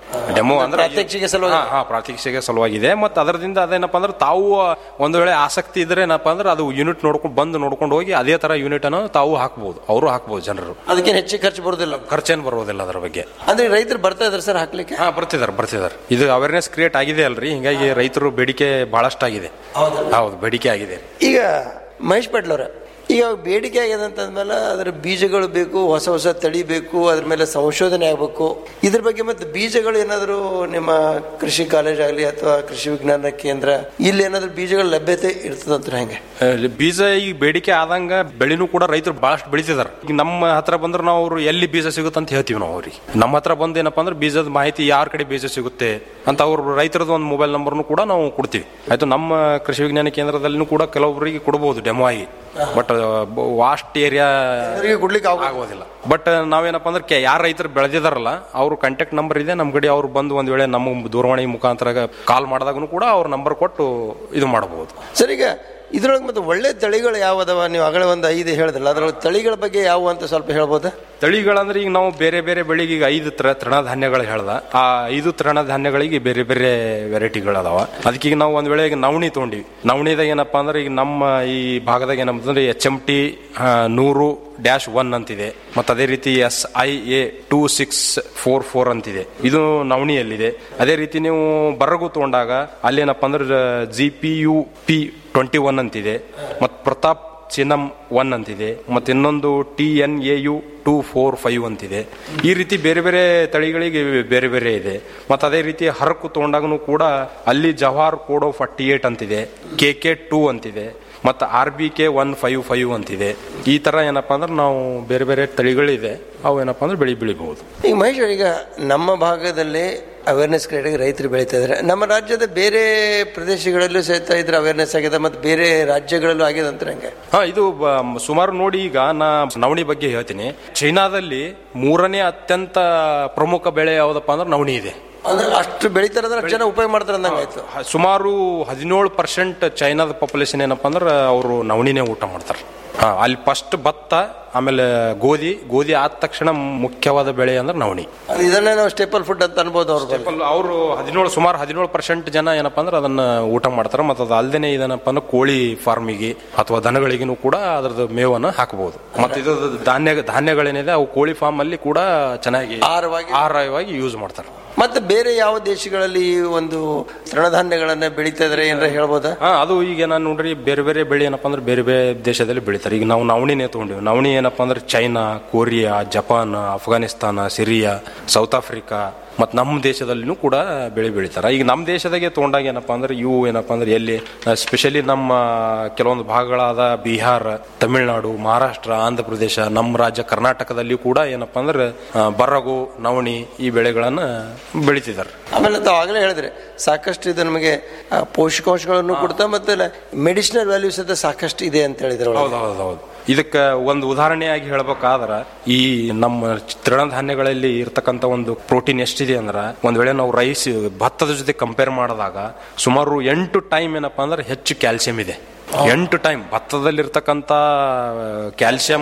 ಡೆಮೋ ಅಂದ್ರೆ ಪ್ರಾತ್ಯಕ್ಷಿಕೆ ಸಲುವಾಗಿ? ಹಾ, ಹಾ ಪ್ರಾತ್ಯಕ್ಷಿಕೆ ಸಲುವಾಗಿದೆ ಮತ್ತೆ ಅದರಿಂದ ಅದೇನಪ್ಪ ಅಂದ್ರೆ ತಾವು ಒಂದು ವೇಳೆ ಆಸಕ್ತಿ ಇದ್ರೆ ಏನಪ್ಪ ಅಂದ್ರೆ ಅದು ಯೂನಿಟ್ ನೋಡ್ಕೊಂಡು ಬಂದು ನೋಡ್ಕೊಂಡು ಹೋಗಿ ಅದೇ ತರ ಯೂನಿಟ್ ಅನ್ನು ತಾವು ಹಾಕ್ಬೋದು ಅವರು ಹಾಕ್ಬೋದು ಜನರು ಅದಕ್ಕೇನು ಹೆಚ್ಚಿಗೆ ಖರ್ಚು ಬರೋದಿಲ್ಲ ಖರ್ಚೇನು ಬರೋದಿಲ್ಲ ಅದರ ಬಗ್ಗೆ ಅಂದ್ರೆ ರೈತರು ಬರ್ತಾ ಇದಾರೆ ಸರ್ ಹಾಕ್ಲಿಕ್ಕೆ ಹಾ ಬರ್ತಿದಾರೆ ಬರ್ತಿದಾರೆ ಇದು ಅವೇರ್ನೆಸ್ ಕ್ರಿಯೇಟ್ ಆಗಿದೆ ಅಲ್ರಿ ಹಿಂಗಾಗಿ ರೈತರು ಬೇಡಿಕೆ ಬಹಳಷ್ಟು ಆಗಿದೆ ಹೌದು ಬೇಡಿಕೆ ಆಗಿದೆ ಈಗ ಮಹೇಶ್ ಪಾಟ್ಲ್ ಅವರ ಈಗ ಬೇಡಿಕೆ ಆಗಿದೆ ಅಂತಂದ್ಮೇಲೆ ಅದರ ಬೀಜಗಳು ಬೇಕು ಹೊಸ ಹೊಸ ತಳಿ ಬೇಕು ಅದ್ರ ಮೇಲೆ ಸಂಶೋಧನೆ ಆಗಬೇಕು ಇದ್ರ ಬಗ್ಗೆ ಮತ್ತೆ ಬೀಜಗಳು ಏನಾದರೂ ನಿಮ್ಮ ಕೃಷಿ ಕಾಲೇಜ್ ಆಗಲಿ ಅಥವಾ ಕೃಷಿ ವಿಜ್ಞಾನ ಕೇಂದ್ರ ಇಲ್ಲಿ ಏನಾದರೂ ಬೀಜಗಳ ಲಭ್ಯತೆ ಇರ್ತದಂತ ಹೆಂಗೆ ಅಲ್ಲಿ ಬೀಜ ಈಗ ಬೇಡಿಕೆ ಆದಂಗ ಬೆಳೆನೂ ಕೂಡ ರೈತರು ಬಹಳಷ್ಟು ಬೆಳಿತಿದಾರೆ ಈಗ ನಮ್ಮ ಹತ್ರ ಬಂದ್ರೆ ನಾವು ಅವ್ರು ಎಲ್ಲಿ ಬೀಜ ಸಿಗುತ್ತೆ ಅಂತ ಹೇಳ್ತೀವಿ ನಾವು ಅವ್ರಿಗೆ ನಮ್ಮ ಹತ್ರ ಬಂದು ಏನಪ್ಪಾ ಅಂದ್ರೆ ಬೀಜದ ಮಾಹಿತಿ ಯಾರ ಕಡೆ ಬೀಜ ಸಿಗುತ್ತೆ ಅಂತ ಅವ್ರ ರೈತರದ್ದು ಒಂದು ಮೊಬೈಲ್ ನಂಬರ್ನು ಕೂಡ ನಾವು ಕೊಡ್ತೀವಿ ಆಯ್ತು ನಮ್ಮ ಕೃಷಿ ವಿಜ್ಞಾನ ಕೇಂದ್ರದಲ್ಲಿನೂ ಕೂಡ ಕೆಲವೊಬ್ಬರಿಗೆ ಕೊಡಬಹುದು ಡೆಮೋ ಆಗಿ ಬಟ್ ವಾಸ್ಟ್ ಏರಿಯಾ ಕೊಡ್ಲಿಕ್ಕೆ ಆಗೋದಿಲ್ಲ ಬಟ್ ನಾವೇನಪ್ಪ ಅಂದ್ರೆ ಕೆ- ಯಾರ್ ರೈತರು ಬೆಳೆದಿದಾರಲ್ಲ ಅವ್ರ ಕಾಂಟ್ಯಾಕ್ಟ್ ನಂಬರ್ ಇದೆ ನಮ್ ಕಡೆ ಅವ್ರು ಬಂದು ಒಂದ್ ವೇಳೆ ನಮ್ಮ ದೂರವಾಣಿ ಮುಖಾಂತರ ಕಾಲ್ ಮಾಡಿದಾಗೂ ಕೂಡ ಅವ್ರ ನಂಬರ್ ಕೊಟ್ಟು ಇದು ಮಾಡಬಹುದು ಸರ್ ಈಗ ಇದ್ರೊಳಗೆ ಮತ್ತೆ ಒಳ್ಳೆ ತಳಿಗಳು ಯಾವ ಅದಾವ ನೀವು ಆಗಲೇ ಒಂದು ಐದು ಹೇಳಿದ್ರಲ್ಲ ಅದ್ರೊಳಗೆ ತಳಿಗಳ ಬಗ್ಗೆ ಯಾವ ಅಂತ ಸ್ವಲ್ಪ ಹೇಳ್ಬೋದಾ ತಳಿಗಳಂದ್ರೆ ಈಗ ನಾವು ಬೇರೆ ಬೇರೆ ಬೆಳೆಗೆ ಈಗ ಐದು ತರ ತೃಣಧಾನ್ಯಗಳು ಹೇಳ್ದ ಆ ಐದು ತೃಣಧಾನ್ಯಗಳಿಗೆ ಬೇರೆ ಬೇರೆ ವೆರೈಟಿಗಳು ಅದಾವ ಅದಕ್ಕೆ ಈಗ ನಾವು ಒಂದ್ ವೇಳೆ ಈಗ ನವಣಿ ತೊಗೊಂಡಿವಿ ನವಣಿದಾಗ ಏನಪ್ಪಾ ಅಂದ್ರೆ ಈಗ ನಮ್ಮ ಈ ಭಾಗದಾಗ ಏನಪ್ಪ ಅಂದ್ರೆ ಎಚ್ ಎಂ ಟಿ ನೂರು ಡ್ಯಾಶ್ ಒನ್ ಅಂತಿದೆ ಮತ್ತೆ ಅದೇ ರೀತಿ S I A two six four four ಅಂತಿದೆ ಇದು ನವಣಿಯಲ್ಲಿದೆ ಅದೇ ರೀತಿ ನೀವು ಬರಗು ತಗೊಂಡಾಗ ಅಲ್ಲೇನಪ್ಪ ಅಂದ್ರೆ G P U P twenty one ಅಂತಿದೆ ಮತ್ತು ಪ್ರತಾಪ್ ಚಿನಮ್ ಒನ್ ಅಂತಿದೆ ಮತ್ತೆ ಇನ್ನೊಂದು T N A U two four five ಅಂತಿದೆ ಈ ರೀತಿ ಬೇರೆ ಬೇರೆ ತಳಿಗಳಿಗೆ ಬೇರೆ ಬೇರೆ ಇದೆ ಮತ್ತೆ ಅದೇ ರೀತಿ ಹರಕು ತಗೊಂಡಾಗನು ಕೂಡ ಅಲ್ಲಿ ಜವಾಹರ್ ಕೋಡೋ ಫಾರ್ಟಿ ಏಟ್ ಅಂತಿದೆ ಕೆ ಕೆ ಟೂ ಅಂತಿದೆ ಮತ್ತು R B K one five five ಅಂತಿದೆ ಈ ತರ ಏನಪ್ಪಾ ಅಂದ್ರೆ ನಾವು ಬೇರೆ ಬೇರೆ ತಳಿಗಳಿದೆ ಅವು ಏನಪ್ಪಾ ಅಂದ್ರೆ ಬೆಳಿ ಬೆಳಿಬಹುದು ಈಗ ಮಹೇಶ್ ಅವ್ರೆ, ಈಗ ನಮ್ಮ ಭಾಗದಲ್ಲಿ ಅವೇರ್ನೆಸ್ ಕ್ರಿಯೇಟ್ ಆಗಿ ರೈತರು ಬೆಳೀತಾ ಇದ್ದಾರೆ ನಮ್ಮ ರಾಜ್ಯದ ಬೇರೆ ಪ್ರದೇಶಗಳಲ್ಲೂ ಸಹಿತ ಇದ್ರ ಅವೇರ್ನೆಸ್ ಆಗಿದೆ ಮತ್ತು ಬೇರೆ ರಾಜ್ಯಗಳಲ್ಲೂ ಆಗಿದೆ ಅಂತ ನಂಗೆ ಹಾ ಇದು ಬ- ಸುಮಾರು ನೋಡಿ ಈಗ ನಾ ನವಣಿ ಬಗ್ಗೆ ಹೇಳ್ತೀನಿ ಚೈನಾದಲ್ಲಿ ಮೂರನೇ ಅತ್ಯಂತ ಪ್ರಮುಖ ಬೆಳೆ ಯಾವ್ದಪ್ಪ ಅಂದ್ರೆ ನವಣಿ ಇದೆ ಅಂದ್ರೆ ಅಷ್ಟು ಬೆಳೀತಾರೆ ಅಂದ್ರೆ ಅಷ್ಟು ಜನ ಉಪಯೋಗ ಮಾಡ್ತಾರೆ ಅಂದಂಗೆ ಆಯ್ತು ಹ- ಸುಮಾರು ಹದಿನೇಳು ಪರ್ಸೆಂಟ್ ಚೈನಾದ ಪಾಪ್ಯುಲೇಷನ್ ಏನಪ್ಪಾ ಅಂದ್ರೆ ಅವರು ನವಣಿನೇ ಊಟ ಮಾಡ್ತಾರೆ ಹಾ ಅಲ್ಲಿ ಫಸ್ಟ್ ಭತ್ತ ಆಮೇಲೆ ಗೋಧಿ ಗೋಧಿ ಆದ ತಕ್ಷಣ ಮುಖ್ಯವಾದ ಬೆಳೆ ಅಂದ್ರೆ ನವಣಿ ಅದು ಇದನ್ನೇ ನಾವು ಸ್ಟೇಪಲ್ ಫುಡ್ ಅಂತ ಅನ್ಬೋದು ಅವ್ರ ಅವರು ಹದಿನೇಳು ಸುಮಾರು ಹದಿನೇಳು ಪರ್ಸೆಂಟ್ ಜನ ಏನಪ್ಪಾ ಅಂದ್ರೆ ಅದನ್ನ ಊಟ ಮಾಡ್ತಾರೆ ಮತ್ತು ಅದು ಅಲ್ಲದೆ ಇದೇನಪ್ಪ ಅಂದ್ರೆ ಕೋಳಿ ಫಾರ್ಮಿಗೆ ಅಥವಾ ದನಗಳಿಗೂ ಕೂಡ ಅದ್ರದ್ದು ಮೇವನ್ನ ಹಾಕಬಹುದು ಮತ್ತೆ ಇದು ಧಾನ್ಯ ಧಾನ್ಯಗಳೇನಿದೆ ಅವು ಕೋಳಿ ಫಾರ್ಮ್ ಅಲ್ಲಿ ಕೂಡ ಚೆನ್ನಾಗಿ ಆಹಾರವಾಗಿ ಯೂಸ್ ಮಾಡ್ತಾರೆ ಮತ್ತೆ ಬೇರೆ ಯಾವ ದೇಶಗಳಲ್ಲಿ ಈ ಒಂದು ತೃಣಧಾನ್ಯಗಳನ್ನ ಬೆಳೀತಾ ಇದಾರೆ ಏನಾರ ಹೇಳ್ಬೋದಾ ಹಾ ಅದು ಈಗ ನಾನು ನೋಡ್ರಿ ಬೇರೆ ಬೇರೆ ಬೆಳೆ ಏನಪ್ಪಾ ಅಂದ್ರೆ ಬೇರೆ ಬೇರೆ ದೇಶದಲ್ಲಿ ಬೆಳಿತಾರೆ ಈಗ ನಾವು ನವಣಿನೇ ತಗೊಂಡಿವಿ ನವಣಿ ಏನಪ್ಪಾ ಅಂದ್ರೆ China Korea Japan Afghanistan Syria South Africa ಮತ್ತು ನಮ್ಮ ದೇಶದಲ್ಲಿನೂ ಕೂಡ ಬೆಳೆ ಬೆಳಿತಾರೆ ಈಗ ನಮ್ಮ ದೇಶದಾಗೆ ತೊಗೊಂಡಾಗ ಏನಪ್ಪಾ ಅಂದ್ರೆ ಇವು ಏನಪ್ಪಾ ಅಂದ್ರೆ ಎಲ್ಲಿ ಸ್ಪೆಷಲಿ ನಮ್ಮ ಕೆಲವೊಂದು ಭಾಗಗಳಾದ ಬಿಹಾರ ತಮಿಳುನಾಡು ಮಹಾರಾಷ್ಟ್ರ ಆಂಧ್ರ ಪ್ರದೇಶ ನಮ್ಮ ರಾಜ್ಯ ಕರ್ನಾಟಕದಲ್ಲಿ ಕೂಡ ಏನಪ್ಪಾ ಅಂದ್ರೆ ಆ, ಬರಗು ನವಣಿ ಈ ಬೆಳೆಗಳನ್ನ ಬೆಳಿತಿದ್ದಾರೆ ಆಮೇಲೆ ತಾವು ಆಗಲೇ ಹೇಳಿದ್ರೆ ಸಾಕಷ್ಟು ಇದು ನಮಗೆ ಆ, ಪೋಷಕಾಂಶಗಳನ್ನು ಕೊಡ್ತಾ ಮತ್ತೆ ಮೆಡಿಸಿನಲ್ ವ್ಯಾಲ್ಯೂಸ್ ಅಂತ ಸಾಕಷ್ಟು ಇದೆ ಅಂತ ಹೇಳಿದ್ರೆ ಹೌದು ಹೌದು ಹೌದು ಇದಕ್ಕೆ ಒಂದು ಉದಾಹರಣೆಯಾಗಿ ಹೇಳ್ಬೇಕಾದ್ರ ಈ ನಮ್ಮ ತೃಣಧಾನ್ಯಗಳಲ್ಲಿ ಇರ್ತಕ್ಕಂಥ ಒಂದು ಪ್ರೋಟೀನ್ ಎಷ್ಟಿದೆ ಅಂದ್ರ ಒಂದ್ ವೇಳೆ ನಾವು ರೈಸ್ ಭತ್ತದ ಜೊತೆ ಕಂಪೇರ್ ಮಾಡಿದಾಗ ಸುಮಾರು ಎಂಟು ಟೈಮ್ ಏನಪ್ಪಾ ಅಂದ್ರೆ ಹೆಚ್ಚು ಕ್ಯಾಲ್ಸಿಯಂ ಇದೆ ಎಂಟು ಟೈಮ್ ಭತ್ತದಲ್ಲಿರ್ತಕ್ಕಂಥ ಕ್ಯಾಲ್ಸಿಯಂ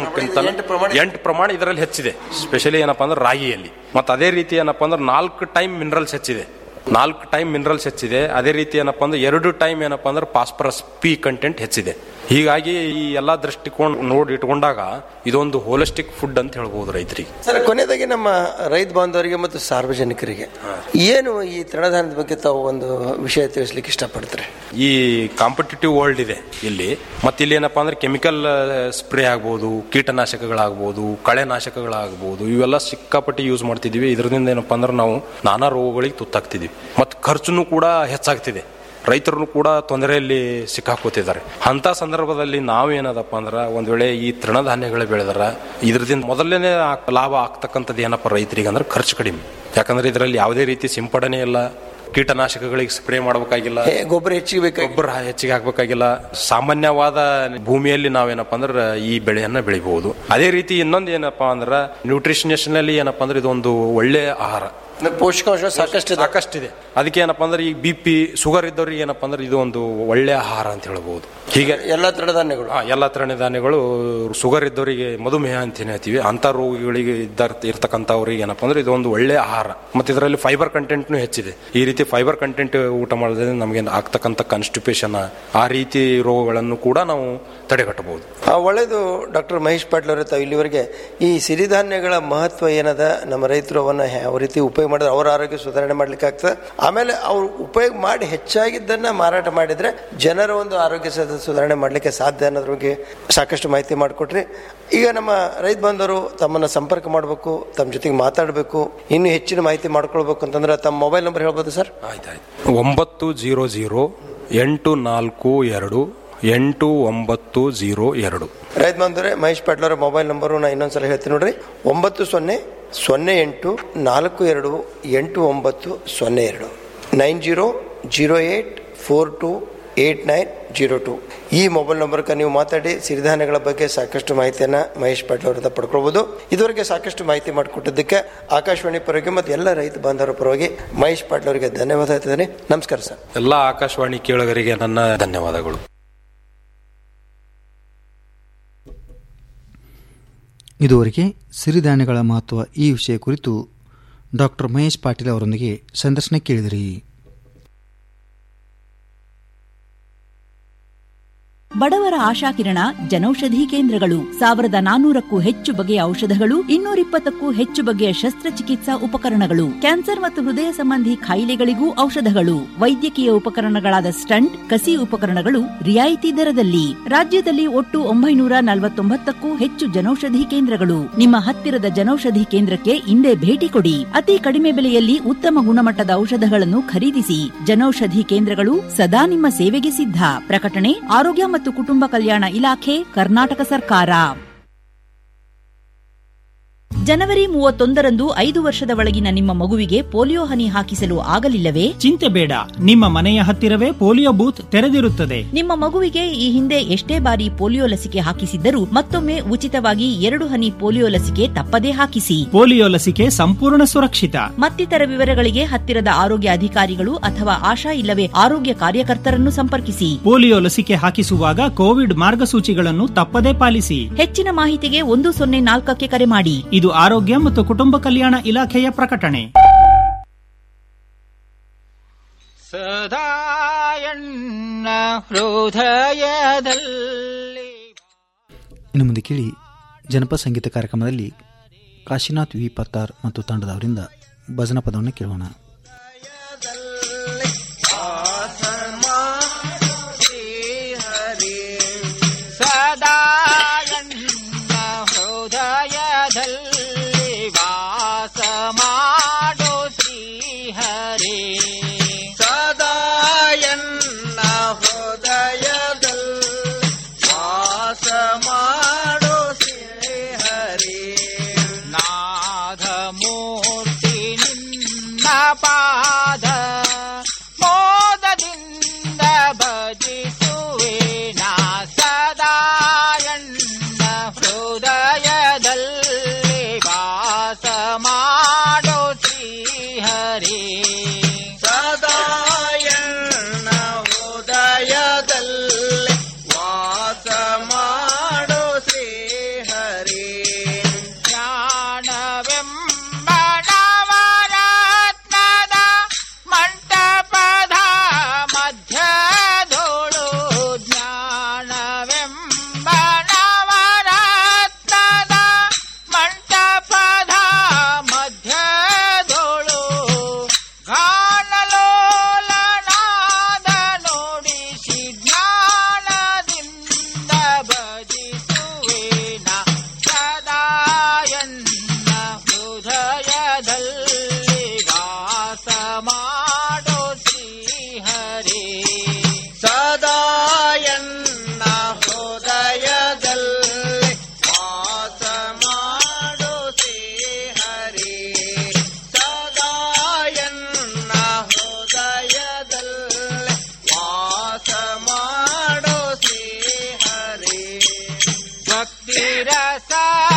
ಎಂಟು ಪ್ರಮಾಣ ಇದರಲ್ಲಿ ಹೆಚ್ಚಿದೆ ಸ್ಪೆಷಲಿ ಏನಪ್ಪಾ ಅಂದ್ರೆ ರಾಗಿಯಲ್ಲಿ ಮತ್ತೆ ಅದೇ ರೀತಿ ಏನಪ್ಪಾ ಅಂದ್ರೆ ನಾಲ್ಕು ಟೈಮ್ ಮಿನರಲ್ಸ್ ಹೆಚ್ಚಿದೆ ನಾಲ್ಕು ಟೈಮ್ ಮಿನರಲ್ಸ್ ಹೆಚ್ಚಿದೆ ಅದೇ ರೀತಿ ಏನಪ್ಪಾ ಅಂದ್ರೆ ಎರಡು ಟೈಮ್ ಏನಪ್ಪಾ ಅಂದ್ರೆ ಫಾಸ್ಫರಸ್ ಪಿ ಕಂಟೆಂಟ್ ಹೆಚ್ಚಿದೆ ಹೀಗಾಗಿ ಈ ಎಲ್ಲಾ ದೃಷ್ಟಿಕೋನ ನೋಡಿ ಇಟ್ಕೊಂಡಾಗ ಇದೊಂದು ಹೋಲಿಸ್ಟಿಕ್ ಫುಡ್ ಅಂತ ಹೇಳ್ಬೋದು ರೈತರಿಗೆ ಸರ್ ಕೊನೆಯದಾಗಿ ನಮ್ಮ ರೈತ ಬಾಂಧವರಿಗೆ ಮತ್ತು ಸಾರ್ವಜನಿಕರಿಗೆ ಏನು ಈ ತೃಣಧಾನ್ಯದ ಬಗ್ಗೆ ತಾವು ಒಂದು ವಿಷಯ ತಿಳಿಸ್ಲಿಕ್ಕೆ ಇಷ್ಟಪಡ್ತಾರೆ ಈ ಕಾಂಪಿಟೇಟಿವ್ ವರ್ಲ್ಡ್ ಇದೆ ಇಲ್ಲಿ ಮತ್ತೆ ಇಲ್ಲಿ ಏನಪ್ಪಾ ಅಂದ್ರೆ ಕೆಮಿಕಲ್ ಸ್ಪ್ರೇ ಆಗ್ಬೋದು ಕೀಟನಾಶಕಗಳಾಗ್ಬೋದು ಕಳೆನಾಶಕಗಳಾಗ್ಬೋದು ಇವೆಲ್ಲ ಸಿಕ್ಕಾಪಟ್ಟಿ ಯೂಸ್ ಮಾಡ್ತಿದೀವಿ ಇದರಿಂದ ಏನಪ್ಪಾ ಅಂದ್ರೆ ನಾವು ನಾನಾ ರೋಗಗಳಿಗೆ ತುತ್ತಾಗ್ತಿದೀವಿ ಮತ್ತು ಖರ್ಚುನು ಕೂಡ ಹೆಚ್ಚಾಗ್ತಿದೆ ರೈತರು ಕೂಡ ತೊಂದರೆಯಲ್ಲಿ ಸಿಕ್ಕಾಕೋತಿದ್ದಾರೆ ಅಂತ ಸಂದರ್ಭದಲ್ಲಿ ನಾವೇನದಪ್ಪ ಅಂದ್ರೆ ಒಂದ್ ವೇಳೆ ಈ ತೃಣಧಾನ್ಯಗಳು ಬೆಳೆದರ ಇದ್ರದಿಂದ ಮೊದಲನೇ ಲಾಭ ಆಗ್ತಕ್ಕಂಥದ್ದು ಏನಪ್ಪ ರೈತರಿಗೆ ಅಂದ್ರೆ ಖರ್ಚು ಕಡಿಮೆ ಯಾಕಂದ್ರೆ ಇದರಲ್ಲಿ ಯಾವುದೇ ರೀತಿ ಸಿಂಪಡಣೆ ಇಲ್ಲ ಕೀಟನಾಶಕಗಳಿಗೆ ಸ್ಪ್ರೇ ಮಾಡಬೇಕಾಗಿಲ್ಲ ಗೊಬ್ಬರ ಹೆಚ್ಚಿಗೆ ಬೇಕಾಗಿ ಗೊಬ್ಬರ ಹೆಚ್ಚಿಗೆ ಹಾಕ್ಬೇಕಾಗಿಲ್ಲ ಸಾಮಾನ್ಯವಾದ ಭೂಮಿಯಲ್ಲಿ ನಾವೇನಪ್ಪ ಅಂದ್ರೆ ಈ ಬೆಳೆಯನ್ನ ಬೆಳಿಬಹುದು ಅದೇ ರೀತಿ ಇನ್ನೊಂದು ಏನಪ್ಪಾ ಅಂದ್ರೆ ನ್ಯೂಟ್ರಿಷನಿಯಸ್ ನಲ್ಲಿ ಏನಪ್ಪಾ ಅಂದ್ರೆ ಇದೊಂದು ಒಳ್ಳೆ ಆಹಾರ ಪೋಷಕಾಂಶ ಸಾಕಷ್ಟು ಸಾಕಷ್ಟಿದೆ ಅದಕ್ಕೆ ಏನಪ್ಪಾ ಅಂದ್ರೆ ಈ ಬಿ ಪಿ ಶುಗರ್ ಇದ್ದವ್ರಿಗೆ ಏನಪ್ಪಾ ಅಂದ್ರೆ ಇದು ಒಂದು ಒಳ್ಳೆ ಆಹಾರ ಅಂತ ಹೇಳ್ಬೋದು ಹೀಗೆ ಎಲ್ಲ ತೃಣಧಾನ್ಯಗಳು ಎಲ್ಲ ತೃಣಧಾನ್ಯಗಳು ಶುಗರ್ ಇದ್ದವರಿಗೆ ಮಧುಮೇಹ ಅಂತ ಏನ್ ಹೇಳ್ತೀವಿ ಅಂತ ರೋಗಿಗಳಿಗೆ ಇದ್ದ ಇರ್ತಕ್ಕಂಥವ್ರಿಗೆ ಏನಪ್ಪಾ ಅಂದ್ರೆ ಇದು ಒಂದು ಒಳ್ಳೆ ಆಹಾರ ಮತ್ತೆ ಇದರಲ್ಲಿ ಫೈಬರ್ ಕಂಟೆಂಟ್ನು ಹೆಚ್ಚಿದೆ ಈ ರೀತಿ ಫೈಬರ್ ಕಂಟೆಂಟ್ ಊಟ ಮಾಡೋದ್ರಿಂದ ನಮಗೆ ಆಗ್ತಕ್ಕಂಥ ಕಾನ್ಸ್ಟಿಪೇಷನ್ ಆ ರೀತಿ ರೋಗಗಳನ್ನು ಕೂಡ ನಾವು ತಡೆಗಟ್ಟಬಹುದು ಆ, ಒಳ್ಳೇದು ಡಾಕ್ಟರ್ ಮಹೇಶ್ ಪಾಟೀಲ್ ಅವರೇ ತಾವು ಇಲ್ಲಿವರೆಗೆ ಈ ಸಿರಿಧಾನ್ಯಗಳ ಮಹತ್ವ ಏನದ ನಮ್ಮ ರೈತರು ಅವನ್ನ ಯಾವ ರೀತಿ ಉಪಯೋಗ ಮಾಡಿದ್ರೆ ಅವರ ಆರೋಗ್ಯ ಸುಧಾರಣೆ ಮಾಡ್ಲಿಕ್ಕೆ ಆಗ್ತದೆ ಆಮೇಲೆ ಅವ್ರು ಉಪಯೋಗ ಮಾಡಿ ಹೆಚ್ಚಾಗಿದ್ದನ್ನ ಮಾರಾಟ ಮಾಡಿದ್ರೆ ಜನರ ಒಂದು ಆರೋಗ್ಯ ಸದ- ಸುಧಾರಣೆ ಮಾಡಲಿಕ್ಕೆ ಸಾಧ್ಯ ಅನ್ನೋದ್ರ ಬಗ್ಗೆ ಸಾಕಷ್ಟು ಮಾಹಿತಿ ಮಾಡಿಕೊಟ್ರಿ ಈಗ ನಮ್ಮ ರೈತ ಬಾಂಧವರು ತಮ್ಮನ್ನ ಸಂಪರ್ಕ ಮಾಡಬೇಕು ತಮ್ಮ ಜೊತೆಗೆ ಮಾತಾಡಬೇಕು ಇನ್ನೂ ಹೆಚ್ಚಿನ ಮಾಹಿತಿ ಮಾಡ್ಕೊಳ್ಬೇಕು ಅಂತಂದ್ರೆ ತಮ್ಮ ಮೊಬೈಲ್ ನಂಬರ್ ಹೇಳ್ಬೋದು ಸರ್ ಒಂಬತ್ತು ಜೀರೋ ಜೀರೋ ಎಂಟು ನಾಲ್ಕು ಎರಡು ಎಂಟು ಒಂಬತ್ತು ಜೀರೋ ಎರಡು ರೈತ ಬಂದರೆ ಮಹೇಶ್ ಪಾಟೀಲ್ ಅವರ ಮೊಬೈಲ್ ನಂಬರು ನಾ ಇನ್ನೊಂದ್ಸಲ ಹೇಳ್ತೀನಿ ನೋಡ್ರಿ ಒಂಬತ್ತು ಸೊನ್ನೆ ಸೊನ್ನೆ ಎಂಟು ನಾಲ್ಕು ಎರಡು ಎಂಟು ಒಂಬತ್ತು ಸೊನ್ನೆ ಎರಡು nine zero zero eight four two eight nine zero two ಈ ಮೊಬೈಲ್ ನಂಬರ್ಗೆ ನೀವು ಮಾತಾಡಿ ಸಿರಿಧಾನ್ಯಗಳ ಬಗ್ಗೆ ಸಾಕಷ್ಟು ಮಾಹಿತಿಯನ್ನು ಮಹೇಶ್ ಪಾಟೀಲ್ ಅವರಿಂದ ಪಡ್ಕೊಳ್ಬೋದು ಇದುವರೆಗೆ ಸಾಕಷ್ಟು ಮಾಹಿತಿ ಮಾಡಿಕೊಟ್ಟಿದ್ದಕ್ಕೆ ಆಕಾಶವಾಣಿ ಪರವಾಗಿ ಮತ್ತು ಎಲ್ಲ ರೈತ ಬಾಂಧವರ ಪರವಾಗಿ ಮಹೇಶ್ ಪಾಟೀಲ್ ಅವರಿಗೆ ಧನ್ಯವಾದ ಹೇಳ್ತಿದ್ದೀನಿ ನಮಸ್ಕಾರ ಸರ್ ಎಲ್ಲ ಆಕಾಶವಾಣಿ ಕೇಳುಗರಿಗೆ ನನ್ನ ಧನ್ಯವಾದಗಳು ಇದುವರೆಗೆ ಸಿರಿಧಾನ್ಯಗಳ ಮಹತ್ವ ಈ ವಿಷಯ ಕುರಿತು ಡಾಕ್ಟರ್ ಮಹೇಶ್ ಪಾಟೀಲ್ ಅವರೊಂದಿಗೆ ಸಂದರ್ಶನ ಕೇಳಿದಿರಿ ಬಡವರ ಆಶಾಕಿರಣ ಜನೌಷಧಿ ಕೇಂದ್ರಗಳು ಸಾವಿರದ ನಾನೂರಕ್ಕೂ ಹೆಚ್ಚು ಬಗೆಯ ಔಷಧಗಳು ಇನ್ನೂರಿಪ್ಪತ್ತಕ್ಕೂ ಹೆಚ್ಚು ಬಗೆಯ ಶಸ್ತ್ರಚಿಕಿತ್ಸಾ ಉಪಕರಣಗಳು ಕ್ಯಾನ್ಸರ್ ಮತ್ತು ಹೃದಯ ಸಂಬಂಧಿ ಕಾಯಿಲೆಗಳಿಗೂ ಔಷಧಗಳು ವೈದ್ಯಕೀಯ ಉಪಕರಣಗಳಾದ ಸ್ಟಂಟ್ ಕಸಿ ಉಪಕರಣಗಳು ರಿಯಾಯಿತಿ ದರದಲ್ಲಿ ರಾಜ್ಯದಲ್ಲಿ ಒಟ್ಟು ಒಂಬೈನೂರ ನಲವತ್ತೊಂಬತ್ತಕ್ಕೂ ಹೆಚ್ಚು ಜನೌಷಧಿ ಕೇಂದ್ರಗಳು ನಿಮ್ಮ ಹತ್ತಿರದ ಜನೌಷಧಿ ಕೇಂದ್ರಕ್ಕೆ ಇಂದೇ ಭೇಟಿ ಕೊಡಿ ಅತಿ ಕಡಿಮೆ ಬೆಲೆಯಲ್ಲಿ ಉತ್ತಮ ಗುಣಮಟ್ಟದ ಔಷಧಗಳನ್ನು ಖರೀದಿಸಿ ಜನೌಷಧಿ ಕೇಂದ್ರಗಳು ಸದಾ ನಿಮ್ಮ ಸೇವೆಗೆ ಸಿದ್ಧ ಪ್ರಕಟಣೆ ಆರೋಗ್ಯ ಮತ್ತು ಕುಟುಂಬ ಕಲ್ಯಾಣ ಇಲಾಖೆ ಕರ್ನಾಟಕ ಸರ್ಕಾರ ಜನವರಿ ಮೂವತ್ತೊಂದರಂದು ಐದು ವರ್ಷದ ಒಳಗಿನ ನಿಮ್ಮ ಮಗುವಿಗೆ ಪೋಲಿಯೋ ಹನಿ ಹಾಕಿಸಲು ಆಗಲಿಲ್ಲವೇ ಚಿಂತೆ ಬೇಡ ನಿಮ್ಮ ಮನೆಯ ಹತ್ತಿರವೇ ಪೋಲಿಯೋ ಬೂತ್ ತೆರೆದಿರುತ್ತದೆ ನಿಮ್ಮ ಮಗುವಿಗೆ ಈ ಹಿಂದೆ ಎಷ್ಟೇ ಬಾರಿ ಪೋಲಿಯೋ ಲಸಿಕೆ ಹಾಕಿಸಿದ್ದರೂ ಮತ್ತೊಮ್ಮೆ ಉಚಿತವಾಗಿ ಎರಡು ಹನಿ ಪೋಲಿಯೋ ಲಸಿಕೆ ತಪ್ಪದೇ ಹಾಕಿಸಿ ಪೋಲಿಯೋ ಲಸಿಕೆ ಸಂಪೂರ್ಣ ಸುರಕ್ಷಿತ ಮತ್ತಿತರ ವಿವರಗಳಿಗೆ ಹತ್ತಿರದ ಆರೋಗ್ಯ ಅಧಿಕಾರಿಗಳು ಅಥವಾ ಆಶಾ ಇಲ್ಲವೇ ಆರೋಗ್ಯ ಕಾರ್ಯಕರ್ತರನ್ನು ಸಂಪರ್ಕಿಸಿ ಪೋಲಿಯೋ ಲಸಿಕೆ ಹಾಕಿಸುವಾಗ ಕೋವಿಡ್ ಮಾರ್ಗಸೂಚಿಗಳನ್ನು ತಪ್ಪದೇ ಪಾಲಿಸಿ ಹೆಚ್ಚಿನ ಮಾಹಿತಿಗೆ ಒಂದು ಸೊನ್ನೆ ನಾಲ್ಕಕ್ಕೆ ಕರೆ ಮಾಡಿ ಇದು ಆರೋಗ್ಯ ಮತ್ತು ಕುಟುಂಬ ಕಲ್ಯಾಣ ಇಲಾಖೆಯ ಪ್ರಕಟಣೆ ಸದಾಯಣ್ಣ ಹೃದಯದಲ್ಲಿ ಇನ್ನು ಮುಂದೆ ಕೇಳಿ ಜನಪದ ಸಂಗೀತ ಕಾರ್ಯಕ್ರಮದಲ್ಲಿ ಕಾಶಿನಾಥ್ ವಿ ಪತ್ತಾರ್ ಮತ್ತು ತಂಡದವರಿಂದ ಭಜನಾ ಪದವನ್ನು ಕೇಳೋಣ ಸದಾಯಣ್ಣ ಹೃದಯದಲ್ಲಿ ವಾಸ ಮಾಡೋ ಶ್ರೀಹರಿ ಸದಾಯಣ್ಣ ಹೃದಯದಲ್ಲಿ ವಾಸ ಮಾಡೋ ಶ್ರೀಹರಿ ನಾದ ಮೂರ್ತಿ ನಿನ್ನ ಪಾದ ಮೋದದಿಂದ ಭಜಿಸುವೆ ನಾ ಸದಾಯಣ್ಣ ಹೃದಯದಲ್ಲಿ ವಾಸ ಮಾಡೋ ಶ್ರೀಹರಿ ಸದಾಯಣ್ಣ ಹೃದಯದಲ್ಲಿ ವಾಸ ಮಾಡೋ ಶ್ರೀಹರಿ ಜ್ಞಾನವೆಂಬ ನವರತ್ನದ ಮಂಟಪದ ಮಧ್ಯದೋಳು ಜ್ಞಾನವೆಂಬ ನವರತ್ನದ ಮಂಟಪದ ಮಧ್ಯದೋಳು ಗಾನಲೋಲನಾದ ನುಡಿಸಿ ಜ್ಞಾನದಿಂದ ಭಜಿಸುವೇನ ಸದಾಯನ್ನ ಹೃದಯದಲ್ಲಿ ವಾಸ ಮಾಡೋ ಶ್ರೀಹರಿ ಸದಾಯನ್ನ ಹೃದಯದಲ್ಲಿ ವಾಸ ಮಾಡೋ ಶ್ರೀಹರಿ ಸದಾಯನ್ನ ಹೃದಯದಲ್ಲಿ ವಾಸ ಮಾಡೋ ಶ್ರೀಹರಿ ಭಕ್ತಿ ರಸ